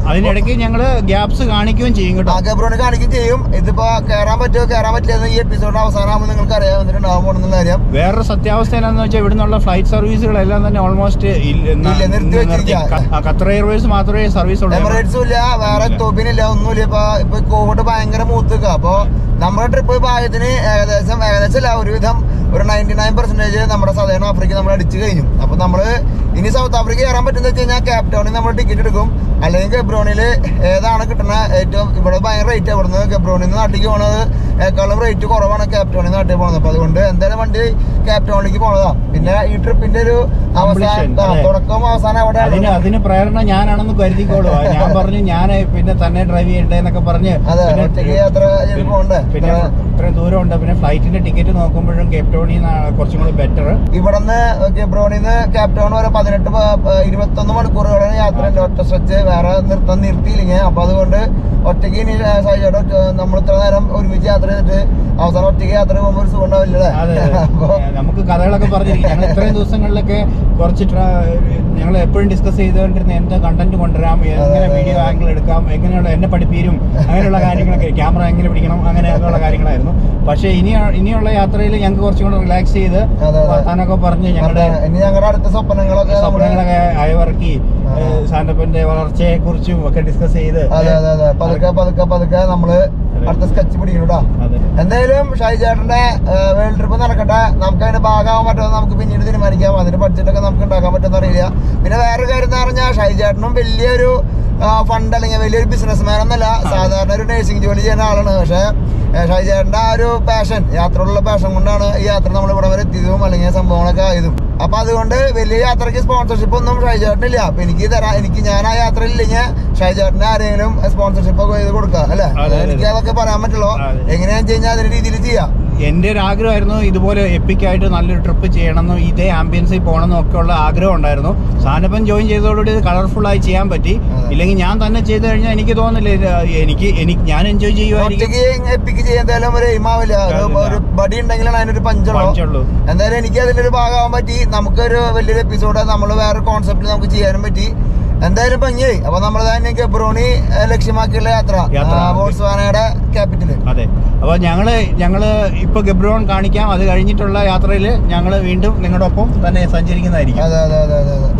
അതിനിടയ്ക്ക് ഞങ്ങള് ഗ്യാപ്സ് കാണിക്കുകയും ചെയ്യും കേട്ടോ ആ ഗബ്രോനെ കാണിക്കുകയും ചെയ്യും ഇതിപ്പോ കയറാൻ പറ്റുമോ കയറാൻ പറ്റില്ലെന്ന് ഈ എപ്പിസോഡ് അവസാനമാകുമ്പോൾ നിങ്ങൾക്ക് അറിയാൻ വന്നിട്ടുണ്ടാവാൻ പോണെന്നുള്ള കാര്യം വേറൊരു സത്യാവസ്ഥ എന്താണെന്ന് വെച്ചാൽ ഇവിടുന്നുള്ള ഫ്ലൈറ്റ് സർവീസുകളെല്ലാം തന്നെ ഓൾമോസ്റ്റ് ഇല്ല, നിർത്തി വെച്ചിരിക്കുകയാ. ഖത്തർ എയർവേസ് മാത്രമേ സർവീസ് ഉള്ളൂ എമിറേറ്റ്സും ഇല്ല വേറെ തോപ്പിനില്ല ഒന്നുമില്ല ഇപ്പൊ ഇപ്പൊ കോവിഡ് ഭയങ്കര മൂത്തുക അപ്പൊ നമ്മുടെ ട്രിപ്പ് ഭാഗ്യത്തിന് ഏകദേശം ഏകദേശം അല്ല ഒരുവിധം ഒരു നയൻറ്റി നയൻ പെർസെന്റേജ് നമ്മുടെ സദേൺ ആഫ്രിക്ക നമ്മൾ അടിച്ചു കഴിഞ്ഞു അപ്പൊ നമ്മള് ഇനി സൗത്ത് ആഫ്രിക്ക കയറാൻ പറ്റുന്ന വെച്ച് കഴിഞ്ഞാൽ ക്യാപ് ടൗണിൽ നമ്മൾ ടിക്കറ്റ് എടുക്കും അല്ലെങ്കിൽ ഗബ്രോണില് ഏതാണ് കിട്ടുന്ന ഏറ്റവും ഇവിടെ ഭയങ്കര റേറ്റ് ഇവിടുന്ന് ഗബ്രോണിൽ നിന്ന് നാട്ടിലേക്ക് പോണത് ഏക്കാളും റേറ്റ് കുറവാണ് ക്യാപ് ടൗണിൽ നിന്ന് നാട്ടിൽ പോണത് അപ്പൊ അതുകൊണ്ട് എന്തായാലും വണ്ടി ക്യാപ് ടൗണിലേക്ക് പോണതാ പിന്നെ ഈ ട്രിപ്പിന്റെ ഒരു അവസാനം Completion, ആ, അതെ. തുടക്കം അവസാനം അവിടെ അതിന് അതിന് പ്രേരണ ഞാനാണെന്ന് കരുതിക്കോളൂ ഞാൻ പറഞ്ഞു ഞാൻ പിന്നെ തന്നെ ഡ്രൈവ് ചെയ്യണ്ടേ എന്നൊക്കെ പറഞ്ഞ് അതെ പിന്നെ- ഒറ്റയ്ക്ക് യാത്ര ചെയ്ത് പോകണ്ടേ പിന്നെ ഇത്രയും ദൂരം ഉണ്ട് പിന്നെ ഫ്ലൈറ്റിന്റെ ടിക്കറ്റ് നോക്കുമ്പോഴും കേപ്പ് ടൗണിൽ നിന്നാണ് കുറച്ചും കൂടി ബെറ്റർ ഇവിടുന്ന് ഗബ്രോണിന്ന് ക്യാപ് ടൗൺ വരെ പതിനെട്ട് പ- പ- ഇരുപത്തൊന്ന് മണിക്കൂറുകളാണ് യാത്ര ഉണ്ട് ഒറ്റ സ്ട്രെച്ച് വേറെ നിർത്താൻ നിർത്തിയില്ലെങ്കിൽ അപ്പൊ അതുകൊണ്ട് ഒറ്റയ്ക്ക് ഇനി സൈജോട് നമ്മൾ ഇത്ര നേരം ഒരുമിച്ച് യാത്ര ചെയ്തിട്ട് അവസാനം ഒറ്റയ്ക്ക് യാത്ര പോകുമ്പോൾ ഒരു സുഖം ഉണ്ടാവില്ലല്ലേ അതെ അപ്പൊ നമുക്ക് കഥകളൊക്കെ പറഞ്ഞിരിക്കും ഞങ്ങൾ ഇത്രയും ദിവസങ്ങളിലൊക്കെ കുറച്ച് ഞങ്ങൾ എപ്പോഴും ഡിസ്കസ് ചെയ്തുകൊണ്ടിരുന്ന എന്ത് കണ്ടന്റ് കൊണ്ടുവരാം എങ്ങനെ വീഡിയോ ആംഗിൾ എടുക്കാം എങ്ങനെയുള്ള എന്നെ പഠിപ്പീരും അങ്ങനെയുള്ള കാര്യങ്ങളൊക്കെ ക്യാമറ എങ്ങനെ പിടിക്കണം അങ്ങനെയൊക്കെയുള്ള കാര്യങ്ങളായിരുന്നു പക്ഷേ ഇനി ഇനിയുള്ള യാത്രയിൽ ഞങ്ങൾക്ക് കുറച്ചും കൂടെ റിലാക്സ് ചെയ്ത് അതെ, അതെ. വർത്താനൊക്കെ പറഞ്ഞ് ഞങ്ങളുടെ ഇനി ഞങ്ങളുടെ അടുത്ത സ്വപ്നങ്ങളൊക്കെ നമ്മള് സ്വപ്നങ്ങളൊക്കെ അയവിറക്കി ആ. സാന്റപ്പന്റെ വളർച്ചയെ കുറിച്ചും ഒക്കെ ഡിസ്കസ് ചെയ്ത് അതെ അതെ അതെ പതുക്കെ പതുക്കെ പതുക്കെ നമ്മള് അടുത്ത സ്കെച്ച് പിടിക്കണം കേട്ടോ അതെ എന്തായാലും ഷായി ചേട്ടന്റെ വേൾഡ് ട്രിപ്പ് നടക്കട്ടെ നമുക്ക് അതിന്റെ ഭാഗമാവാൻ പറ്റുമോ നമുക്ക് പിന്നീട് തീരുമാനിക്കാം അതിന്റെ ബഡ്ജറ്റ് ഒക്കെ നമുക്ക് ഉണ്ടാക്കാൻ പറ്റുമെന്ന് അറിയില്ല പിന്നെ വേറൊരു കാര്യം എന്ന് പറഞ്ഞാൽ ഷായി ചേട്ടനും വലിയൊരു ഫണ്ട് അല്ലെങ്കിൽ വലിയൊരു ബിസിനസ്മാൻ എന്നല്ല സാധാരണ ഒരു നഴ്സിംഗ് ജോലി ചെയ്യുന്ന ആളാണ് പക്ഷെ ഷായി ചേട്ടന്റെ ആ ഒരു പാഷൻ യാത്രയുള്ള പാഷൻ കൊണ്ടാണ് ഈ യാത്ര നമ്മൾ ഇവിടെ വരെ എത്തിയതും അല്ലെങ്കിൽ സംഭവങ്ങളൊക്കെ ആയതും അപ്പൊ അതുകൊണ്ട് വലിയ യാത്രയ്ക്ക് സ്പോൺസർഷിപ്പ് ഒന്നും ഷായി ചേട്ടനില്ല അപ്പൊ എനിക്ക് തരാ എനിക്ക് ഞാൻ ആ യാത്രയിൽ ഇല്ലെങ്കിൽ ഷായി ചേട്ടന് ആരെങ്കിലും സ്പോൺസർഷിപ്പ് ഒക്കെ ചെയ്ത് കൊടുക്കുക അല്ലെ അതെ, അതെ. എനിക്ക് അതൊക്കെ പറയാൻ പറ്റുള്ളൂ അതെ. എങ്ങനെയാന്ന് വെച്ച് കഴിഞ്ഞാൽ അതിന്റെ രീതിയിൽ ചെയ്യാം എൻ്റെ ഒരു ആഗ്രഹമായിരുന്നു ഇതുപോലെ എപ്പിക്കായിട്ട് നല്ലൊരു ട്രിപ്പ് ചെയ്യണമെന്നും ഇതേ ആംബിയൻസിൽ പോകണമെന്നും ഒക്കെ ഉള്ള ആഗ്രഹം ഉണ്ടായിരുന്നു സാനപ്പൻ ജോയിൻ ചെയ്തതോടുകൂടി ഇത് കളർഫുൾ ആയി ചെയ്യാൻ പറ്റി അതെ. ഇല്ലെങ്കിൽ ഞാൻ തന്നെ ചെയ്തു കഴിഞ്ഞാൽ എനിക്ക് തോന്നില്ല ഇത് എനിക്ക് എനിക്ക് ഞാൻ എൻജോയ് ചെയ്യുമായിരിക്കും ഒറ്റയ്ക്ക് എപ്പിക്ക് ചെയ്യാൻ എന്തായാലും ഒരു എയിമാവില്ല ഒരു അതെ, ഒരു ബടി ഉണ്ടെങ്കിലാണ് അതിനൊരു പഞ്ചുള്ളൂ പഞ്ചുള്ളൂ. എന്തായാലും എനിക്ക് അതിന്റെ ഒരു ഭാഗമാവാൻ പറ്റി നമുക്കൊരു വലിയൊരു എപ്പിസോഡ് നമ്മൾ വേറെ കോൺസെപ്റ്റിൽ നമുക്ക് ചെയ്യാനും പറ്റി എന്തായാലും ഭംഗിയായി അപ്പൊ നമ്മൾ തന്നെ ഗബ്രോണി ഏഹ്, ലക്ഷ്യമാക്കിയുള്ള യാത്ര യാത്ര. ആ, ബോട്സ്വാനയുടെ ക്യാപിറ്റല് അതെ അപ്പോൾ ഞങ്ങള് ഞങ്ങള് ഇപ്പൊ ഗബ്രോൺ കാണിക്കാം അത് കഴിഞ്ഞിട്ടുള്ള യാത്രയിൽ ഞങ്ങൾ വീണ്ടും നിങ്ങളുടെ ഒപ്പം തന്നെ സഞ്ചരിക്കുന്നതായിരിക്കും അതെ അതെ അതെ അതെ അതെ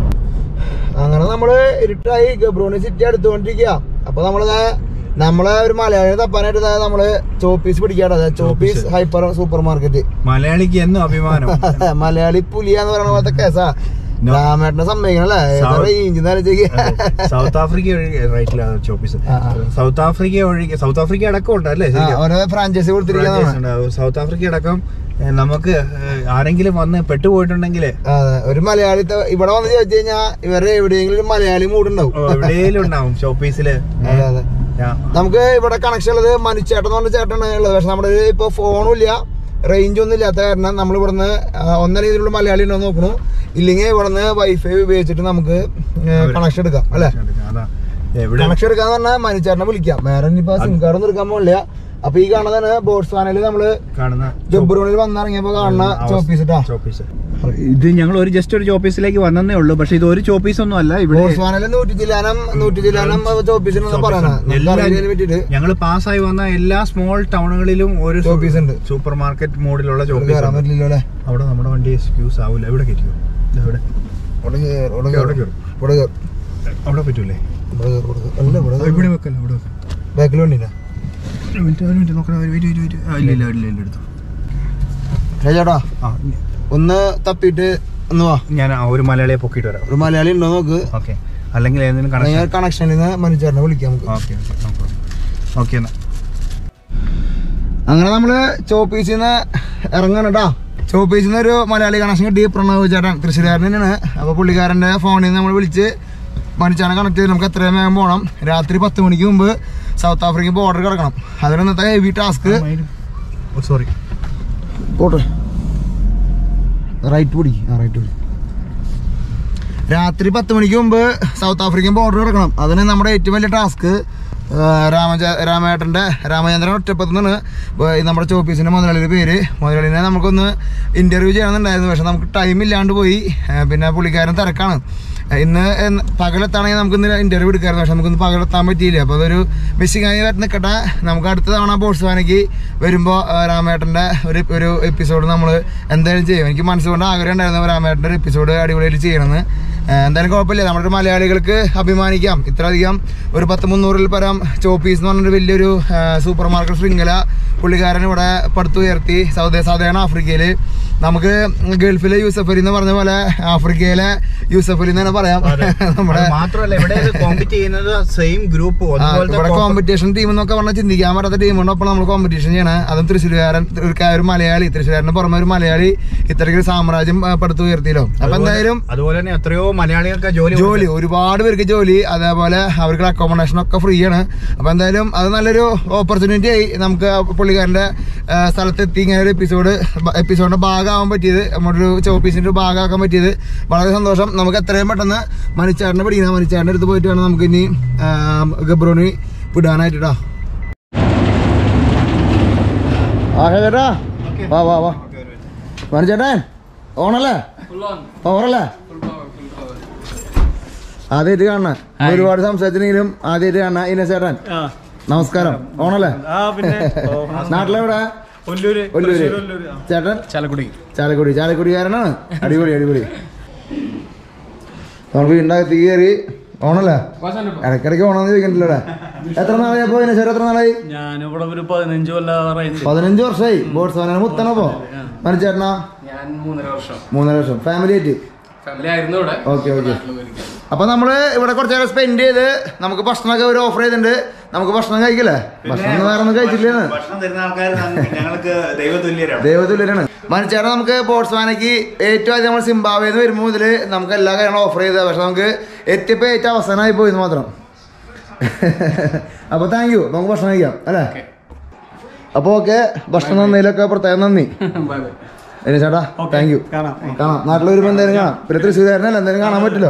അങ്ങനെ നമ്മള് ഇരുട്ടായി ഗബ്രോണി സിറ്റി അടുത്തുകൊണ്ടിരിക്കുക അപ്പൊ നമ്മള് നമ്മളെ ഒരു മലയാളി തപ്പാനായിട്ട് ദാ നമ്മള് ചോപ്പീസ് പിടിക്കാട്ടോ Choppies Choppies. Hyper super market മലയാളിക്ക് എന്നും അഭിമാനം മലയാളി പുലിയാന്ന് പറയുന്ന പോലത്തെ കേസാ No. രാമേട്ടനെ സമ്മതിക്കണല്ലേ South- റേഞ്ച് ആലോചിക്കുക സൗത്ത് ആഫ്രിക്ക ഒഴികെ റൈറ്റിലാണ് ചോപ്പീസ് ആ, ആ. സൗത്ത് ആഫ്രിക്ക ഒഴികെ സൗത്ത് ആഫ്രിക്ക അടക്കം ഉണ്ട് അല്ലേ ശരിക്കും? ഓരോ ഫ്രാഞ്ചൈസി കൊടുത്തിരിക്കുന്നതാണ് Franchise ഉണ്ടാവും. സൗത്ത് ആഫ്രിക്ക അടക്കം ഏ, നമുക്ക് ഏ, ആരെങ്കിലും വന്ന് പെട്ടുപോയിട്ടുണ്ടെങ്കിൽ അതെ ഒരു മലയാളി ത- ഇവിടെ വന്ന് ചോദിച്ചു കഴിഞ്ഞാൽ ഇവരുടെ എവിടെയെങ്കിലും ഒരു മലയാളി മൂടുണ്ടാവും എവിടെയെങ്കിലും ഉണ്ടാവും ഷോപ്പീസില് അതെ അതെ നമുക്ക് ഇവിടെ കണക്ഷൻ ഉള്ളത് മനുച്ചേട്ടൻ എന്ന് പറഞ്ഞ ചേട്ടനാണ് ഉള്ളത് പക്ഷെ നമ്മുടെ കയ്യില് ഇപ്പൊ ഫോണും ഇല്ല റേഞ്ച് ഒന്നും ഇല്ലാത്ത കാരണം നമ്മൾ ഇവിടുന്ന് ആ, ഒന്നര രീതിയിലുള്ള മലയാളി ഉണ്ടോ എന്ന് നോക്കണു ഇല്ലെങ്കിൽ ഇവിടുന്ന് വൈഫൈ ഉപയോഗിച്ചിട്ട് നമുക്ക് കണക്ഷൻ എടുക്കാം അല്ലെ അതാ എവിടെ കണക്ഷൻ എടുക്കാന്ന് പറഞ്ഞാൽ മനുച്ചേട്ടനെ വിളിക്കാം വേറെ ഇനിയിപ്പോ സിം കാർഡ് ഒന്നും എടുക്കാൻ പോകില്ല അപ്പൊ ഈ കാണുന്നതാണ് ബോട്സ്വാനയിൽ നമ്മള് കാണുന്ന ജബ്രൂണിൽ വന്നിറങ്ങിയപ്പോ കാണുന്ന ചോപ്പീസ് ഇട്ടാ ചോപ്പീസ് ഇത് ഞങ്ങൾ ഒരു ജസ്റ്റ് ഒരു ചോപ്പീസിലേക്ക് വന്നേ ഉള്ളൂ പക്ഷെ ഇത് ഒരു ചോപ്പീസ് ഒന്നും അല്ല ഇവിടെ ബോട്സ്വാനയിൽ നൂറ്റി ചില്ലാനം നൂറ്റി ചില്ലാനം ചോപ്പീസിനൊന്നും പറയണത് പറ്റിട്ട് ഞങ്ങൾ പാസ്സായി വന്ന എല്ലാ സ്മോൾ ടൗണുകളിലും ഒരു ചോപ്പീസ് ഉണ്ട് സൂപ്പർ മാർക്കറ്റ് മോഡിലുള്ള ചോപ്പീസ് കയറാൻ പറ്റില്ലല്ലോ അല്ലേ അവിടെ നമ്മുടെ വണ്ടി എക്സ്ക്യൂസ് ആവില്ല എവിടെ കയറ്റിയോ എവിടെ ഇവിടെ കേറ്, ഇവിടെ ഇവിടെ കേറ്. കേറ്. ഇവിടെ കേറ്. അവിടെ പറ്റൂലേ ഇവിടെ കേറ്, ഇവിടെ കേറ്. അല്ല, ഇവിടെ ആ, കേറ്. ഇവിടെ വെക്കല്ല ഇവിടെ വെക്കാം ബാക്കിൽ വണ്ടിയില്ല ഒരു മിനിറ്റ് ഒരു മിനിറ്റ് നോക്കണം ഒരു വെയിറ്റ് വെയിറ്റ് വെയിറ്റ് ആ ഇല്ല ഇല്ല ഇല്ല ഇല്ല എടുത്തു ഏ ചേട്ടാ ആ ഒന്ന് തപ്പിയിട്ട് ഒന്ന് വാ ഞാൻ ആ ഒരു മലയാളിയെ പൊക്കിയിട്ട് വരാം ഒരു മലയാളി ഉണ്ടോ നോക്ക് ഓക്കെ അല്ലെങ്കിൽ ഏതെങ്കിലും കണക്ഷൻ കണക്ഷനിൽ നിന്ന് മനുച്ചേട്ടനെ വിളിക്കാം നമുക്ക് ഓക്കെ ഓക്കെ ഓക്കെ എന്നാ അങ്ങനെ നമ്മള് ചോപ്പീസിൽ നിന്ന് ഇറങ്ങണം കേട്ടോ ചോപ്പീസിൽ നിന്ന് ഒരു മലയാളി കണക്ഷൻ കിട്ടി പ്രണവ് ചേട്ടൻ തൃശ്ശൂരുകാരൻ തന്നെയാണ് അപ്പൊ പുള്ളിക്കാരന്റെ ഫോണിൽ നിന്ന് നമ്മൾ വിളിച്ച് മനുച്ചാനെ കണക്ട് ചെയ്ത് നമുക്ക് എത്രയും വേഗം പോകണം രാത്രി പത്ത് മണിക്ക് മുമ്പ് സൗത്ത് ആഫ്രിക്ക ബോർഡർ കിടക്കണം അതിന് ഇന്നത്തെ ഹെവി ടാസ്ക് സോറി പോട്ടെ റൈറ്റ് പിടി ആ റൈറ്റ് പിടി രാത്രി പത്ത് മണിക്ക് മുമ്പ് സൗത്ത് ആഫ്രിക്കൻ ബോർഡർ കിടക്കണം അതിന് നമ്മുടെ ഏറ്റവും വലിയ ടാസ്ക് രാമച രാമേട്ടൻ്റെ രാമചന്ദ്രൻ ഒറ്റപ്പത്തുനിന്നാണ് നമ്മുടെ ചോപ്പീസിൻ്റെ മുതലാളിയുടെ പേര് മുതലാളിനെ നമുക്കൊന്ന് ഇൻ്റർവ്യൂ ചെയ്യണമെന്നുണ്ടായിരുന്നു പക്ഷെ നമുക്ക് ടൈം ഇല്ലാണ്ട് പോയി ആ, പിന്നെ പുള്ളിക്കാരൻ തിരക്കാണ് ഇന്ന് എന്ന് പകലെത്താണെങ്കിൽ നമുക്ക് ഇന്ന് ഇന്റർവ്യൂ എടുക്കായിരുന്നു പക്ഷെ നമുക്കിന്ന് പകലെത്താൻ പറ്റിയില്ല അപ്പോൾ അതൊരു മിസ്സിംഗ് ആയി നിൽക്കട്ടെ നമുക്ക് അടുത്ത തവണ ബോട്സ്വാനയ്ക്ക് വരുമ്പോൾ രാമേട്ടൻ്റെ ഒരു ഒരു എപ്പിസോഡ് നമ്മൾ എന്തായാലും ചെയ്യും എനിക്ക് മനസ്സുകൊണ്ട് ആഗ്രഹം ഉണ്ടായിരുന്നു രാമേട്ടൻ്റെ ഒരു എപ്പിസോഡ് അടിപൊളിയായിട്ട് ചെയ്യണമെന്ന് ഏഹ് എന്തായാലും കുഴപ്പമില്ല നമ്മുടെ മലയാളികൾക്ക് അഭിമാനിക്കാം ഇത്രയധികം ഒരു പത്ത് മുന്നൂറിൽ പരം ചോപ്പീസ് എന്ന് പറഞ്ഞൊരു വലിയൊരു സൂപ്പർ മാർക്കറ്റ് ശൃംഖല പുള്ളിക്കാരൻ ഇവിടെ പടുത്തുയർത്തി സൗദി സാധാരണ ആഫ്രിക്കയിൽ നമുക്ക് ഗൾഫിലെ യൂസഫ് അലി എന്ന് പറഞ്ഞ പോലെ ആഫ്രിക്കയിലെ യൂസഫ് അലി എന്ന് തന്നെ പറയാം നമ്മുടെ അത് മാത്രമല്ല ഇവിടെ കോമ്പറ്റ് ചെയ്യുന്നത് സെയിം ഗ്രൂപ്പ് ആ, ഇവിടെ കോമ്പറ്റീഷൻ ടീം എന്നൊക്കെ പറഞ്ഞാൽ ചിന്തിക്കാൻ പറ്റാത്ത ടീമുണ്ടൊപ്പം നമ്മൾ കോമ്പറ്റീഷൻ ചെയ്യണം അതും തൃശ്ശൂരുകാരൻ ഒരു ക- ഒരു മലയാളി തൃശ്ശൂരിന് പുറമെ ഒരു മലയാളി ഇത്രയ്ക്ക് ഒരു സാമ്രാജ്യം ആ, പടുത്തുയർത്തിയല്ലോ അപ്പൊ എന്തായാലും അതുപോലെ തന്നെ എത്രയോ മലയാളികൾക്ക് ജോലി ജോലി ഒരുപാട് പേർക്ക് ജോലി അതേപോലെ അവർക്ക് അക്കോമഡേഷൻ ഒക്കെ ഫ്രീ ആണ് അപ്പൊ എന്തായാലും അത് നല്ലൊരു ഓപ്പർച്യൂണിറ്റി ആയി നമുക്ക് ആ പുള്ളിക്കാരന്റെ ആ, സ്ഥലത്തെത്തി ഇങ്ങനെ ഒരു എപ്പിസോഡ് എപ്പിസോഡിന്റെ ഭാഗമാവാൻ പറ്റിയത് നമ്മുടെ ഒരു ചോപ്പീസിന്റെ ഒരു ഭാഗമാക്കാൻ പറ്റിയത് വളരെ സന്തോഷം നമുക്ക് എത്രയും പെട്ടെന്ന് മണിച്ചാടിനെ പിടിക്കണം മണിച്ചാടിന്റെ അടുത്ത് പോയിട്ട് വേണം നമുക്ക് ഇനി ആ, ഗബ്രോണി വിടാനായിട്ടാ ആ ചേട്ടാ വാ വാ വാ മണിച്ചേട്ടൻ ഓണല്ലേ പവറല്ലേ ആദ്യമായിട്ട് കാണണ ഒരുപാട് സംസാരിച്ചെങ്കിലും ആദ്യമായിട്ട് കാണണ ഇനസേട്ടൻ നമസ്കാരം ഓണല്ലേ ആ പിന്നെ നാട്ടിലെവിടെ ഒല്ലൂര് ഒല്ലൂര് ചേട്ടൻ ചാലക്കുടി ചാലക്കുടി ചാലക്കുടിക്കാരനാണ് അടിപൊളി അടിപൊളി നമ്മൾ വീടിനകത്ത് കയറി ഓണല്ലേ ഇടയ്ക്കിടയ്ക്ക് ഓണം ചോദിക്കണ്ടല്ലോ ഇവിടെ എത്ര നാളായി അപ്പൊ ഇനസേട്ടൻ എത്ര നാളായി ഞാനിവിടെ ഒരു പതിനഞ്ച് കൊല്ലാറായിട്ട് പതിനഞ്ച് വർഷമായി ബോട്ട്സ് വാനാണ് മുത്തണപ്പോ മനുച്ചേട്ടനാ ഞാൻ മൂന്നര വർഷം മൂന്നര വർഷം ഫാമിലി ആയിട്ട് ഫാമിലി ആയിരുന്നു ഇവിടെ ഓക്കെ ഓക്കെ അപ്പൊ നമ്മള് ഇവിടെ കുറച്ച് നേരം സ്പെൻഡ് ചെയ്ത് നമുക്ക് ഭക്ഷണമൊക്കെ ഒരു ഓഫർ ചെയ്തിട്ടുണ്ട് നമുക്ക് ഭക്ഷണം കഴിക്കില്ലേ ഭക്ഷണം വേറെ ഒന്നും കഴിച്ചില്ലേന്ന് ഭക്ഷണം തരുന്ന ആൾക്കാർ ഞങ്ങൾക്ക് ദൈവതുല്യരാണ് ദൈവത്തുല്യനാണ് മനുഷ്യരെ നമുക്ക് ബോട്സ്വാനയ്ക്ക് ഏറ്റവും ആദ്യം നമ്മൾ സിംബാബ്വേന്ന് നിന്ന് വരുമ്പോൾ മുതൽ നമുക്ക് എല്ലാ കാര്യങ്ങളും ഓഫർ ചെയ്തത് പക്ഷെ നമുക്ക് എത്തിയപ്പോൾ ഏറ്റവും അവസാനമായി പോയെന്ന് മാത്രം അപ്പോൾ താങ്ക് യു നമുക്ക് ഭക്ഷണം കഴിക്കാം അല്ലേ അപ്പോൾ ഓക്കെ ഭക്ഷണം തന്നതിലൊക്കെ പ്രത്യേകം നന്ദി ബൈ ബൈ ഇനി ചേട്ടാ താങ്ക് യു കാണാം കാണാം നാട്ടിൽ വരുമ്പോൾ എന്തായാലും കാണാം പിന്നെ തൃശ്ശൂരുകാരനല്ല എന്തായാലും കാണാൻ പറ്റില്ലോ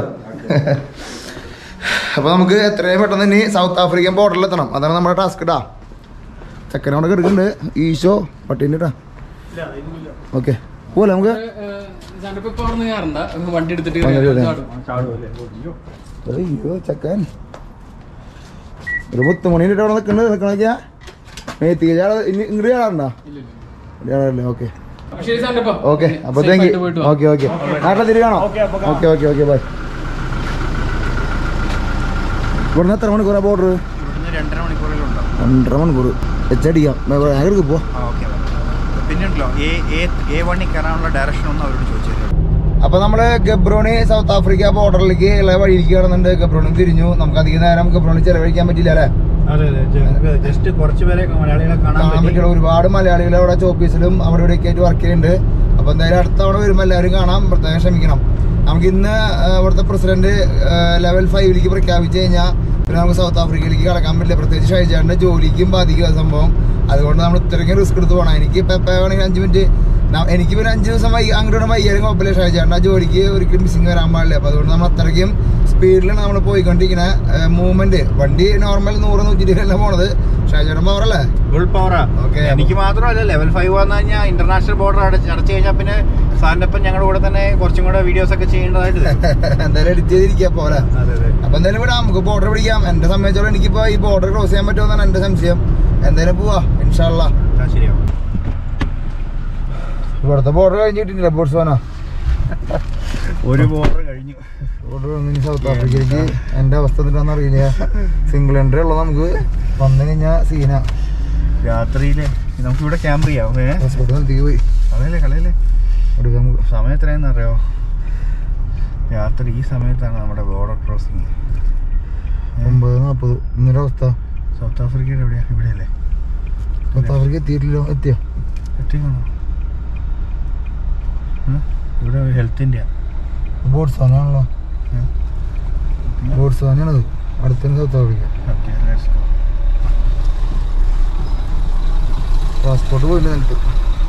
അപ്പോൾ നമുക്ക് എത്രയും പെട്ടെന്ന് ഇനി സൗത്ത് ആഫ്രിക്കൻ ബോർഡറിൽ എത്തണം അതാണ് നമ്മുടെ ടാസ്ക് ഇട്ടാ ചെക്കനോടെ കിടക്കുന്നുണ്ട് ഈശോ പട്ടീൻ്റെ ഇട്ടാ ഓക്കെ പോലെ നമുക്ക് ഞാനിപ്പോ ഇപ്പൊ അവിടെ കയറണ്ട വണ്ടി എടുത്തിട്ട് വണ്ടി കയറാം. എടുക്കാം. ചാടും. അയ്യോ ചക്കൻ ഒരു മുത്തുമണിയുടെ അവിടെ നിൽക്കുന്നത് നിൽക്കണോക്കിയാ മേത്തി ഇങ്ങോട്ട് ചാടാറുണ്ടോ ഇല്ല, ഇല്ല. ചാടാറില്ലേ ഓക്കെ അപ്പൊ ശരി സാറിന്റെ ഓക്കെ അപ്പോൾ താങ്ക് യു ഓക്കെ ഓക്കെ നാട്ടിലെ തിരി കാണാം ഓക്കെ ഓക്കെ ഓക്കെ ബൈ ഇവിടുന്ന് എത്ര മണിക്കൂറാ ബോർഡർ ഇവിടുന്ന് രണ്ടര മണിക്കൂറിലുണ്ടാവും രണ്ടര മണിക്കൂർ എച്ചടിക്കാം ഞങ്ങൾക്ക് പോ ആ ഓക്കെ പിന്നെ ഉണ്ടല്ലോ എ എ എ വണ്ണിൽ കയറാനുള്ള ഡയറക്ഷൻ ഒന്ന് അവരോട് ചോദിച്ചു തരാം അപ്പൊ നമ്മള് ഗബ്രോണി സൗത്ത് ആഫ്രിക്ക ബോർഡറിലേക്ക് ഉള്ള വഴിയിലേക്ക് കിടന്നുണ്ട് ഗബ്രോണി തിരിഞ്ഞു നമുക്ക് അധികം നേരം ഗബ്രോണി ചെലവഴിക്കാൻ പറ്റില്ല അല്ലേ അതെ അതെ ജസ്റ്റ് കുറച്ച് പേരെ മലയാളികളെ കാണാൻ കാണാൻ പറ്റി പറ്റില്ല ഒരുപാട് മലയാളികൾ അവിടെ ചോപ്പീസിലും അവിടെ ഇവിടെയൊക്കെ ആയിട്ട് വർക്ക് ചെയ്യുന്നുണ്ട് അപ്പൊ എന്തായാലും അടുത്ത തവണ വരുമ്പോൾ എല്ലാവരും കാണാം പ്രത്യേകം ക്ഷമിക്കണം നമുക്ക് ഇന്ന് ആ, ഇവിടുത്തെ പ്രസിഡന്റ് ലെവൽ ഫൈവിലേക്ക് പ്രഖ്യാപിച്ചു കഴിഞ്ഞാൽ പിന്നെ നമുക്ക് സൗത്ത് ആഫ്രിക്കയിലേക്ക് കടക്കാൻ പറ്റില്ല പ്രത്യേകിച്ച് ഷൈജാന്റെ ജോലിക്കും ബാധിക്കും ആ സംഭവം അതുകൊണ്ട് നമ്മൾ ഇത്രയ്ക്കും റിസ്ക് എടുത്ത് പോകണം എനിക്ക് ഇപ്പം എപ്പോൾ വേണമെങ്കിൽ അഞ്ച് മിനിറ്റ് ന- എനിക്ക് പിന്നെ അഞ്ച് ദിവസം വൈ അങ്ങോട്ട് വയ്യാലും കുഴപ്പമില്ല ഷൈജാന്റെ ആ ജോലിക്ക് ഒരിക്കലും മിസ്സിങ് വരാൻ പാടില്ല അപ്പോൾ അതുകൊണ്ട് നമ്മൾ അത്രയ്ക്കും സ്പീഡിലാണ് നമ്മൾ പോയിക്കൊണ്ടിരിക്കുന്ന മൂവ്മെന്റ് വണ്ടി നോർമൽ നൂറ് നൂറ്റി ഇരുപതല്ല പോണത് ഷൈജാന്റെ പവറല്ലേ ഫുൾ പവറാ Okay, എനിക്ക് മാത്രമല്ല ലെവൽ ഫൈവ് വന്നു കഴിഞ്ഞാൽ ഇന്റർനാഷണൽ ബോർഡർ അടച്ച് അടച്ചു കഴിഞ്ഞാൽ പിന്നെ സാറിന്റെ ഒപ്പം ഞങ്ങളുടെ കൂടെ തന്നെ കുറച്ചും കൂടെ വീഡിയോസ് ഒക്കെ ചെയ്യേണ്ടതായിട്ട് വരും. എന്തായാലും എഡിറ്റ് ചെയ്തിരിക്കുക പോലെ അതെ അതെ അപ്പൊ എന്തായാലും വിടാം നമുക്ക് ബോർഡർ പിടിക്കാം എന്റെ സംബന്ധിച്ചോളം എനിക്കിപ്പോ ഈ ബോർഡർ ക്രോസ് ചെയ്യാൻ പറ്റുമെന്നാണ് എന്റെ സംശയം എന്തായാലും പോവാ ഇൻഷാല്ല ആ, ശരിയാവും ഇവിടുത്തെ ബോർഡർ കഴിഞ്ഞിട്ടില്ല ബോട്സ്വാന ഒരു ബോർഡർ കഴിഞ്ഞു ബോർഡർ വന്നിനി സൗത്ത് ആഫ്രിക്കയിലേക്ക് എന്റെ അവസ്ഥ എന്താണെന്ന് അറിയില്ല സിംഗിൾ എൻട്രി ഉള്ളത് നമുക്ക് വന്നു കഴിഞ്ഞാൽ സീന രാത്രിയിലെ നമുക്ക് ഇവിടെ ക്യാമ്പ് ചെയ്യാം ഏ ഹോസ്പിറ്റൽ നിർത്തിക്ക് പോയി കളയല്ലേ കളയല്ലേ എടുക്കാം നമുക്ക് സമയം എത്രയെന്ന് അറിയോ രാത്രി ഈ സമയത്താണ് നമ്മുടെ ബോർഡർ ക്രോസിങ് ഒമ്പത് നാൽപ്പത് ഇന്നൊരു അവസ്ഥ സൗത്ത് ആഫ്രിക്കയുടെ എവിടെയാ ഇവിടെയല്ലേ സൗത്ത് ആഫ്രിക്ക എത്തിയിട്ടില്ലോ എത്തിയോ എത്തിക്കണോ ഇവിടെ ഹെൽത്തിൻ്റെ ബോട്സ്വാനാണല്ലോ ബോട്സ്വാനാണത് അടുത്തന്നെ South Africa okay let's go passport പോയില്ല നിനക്ക്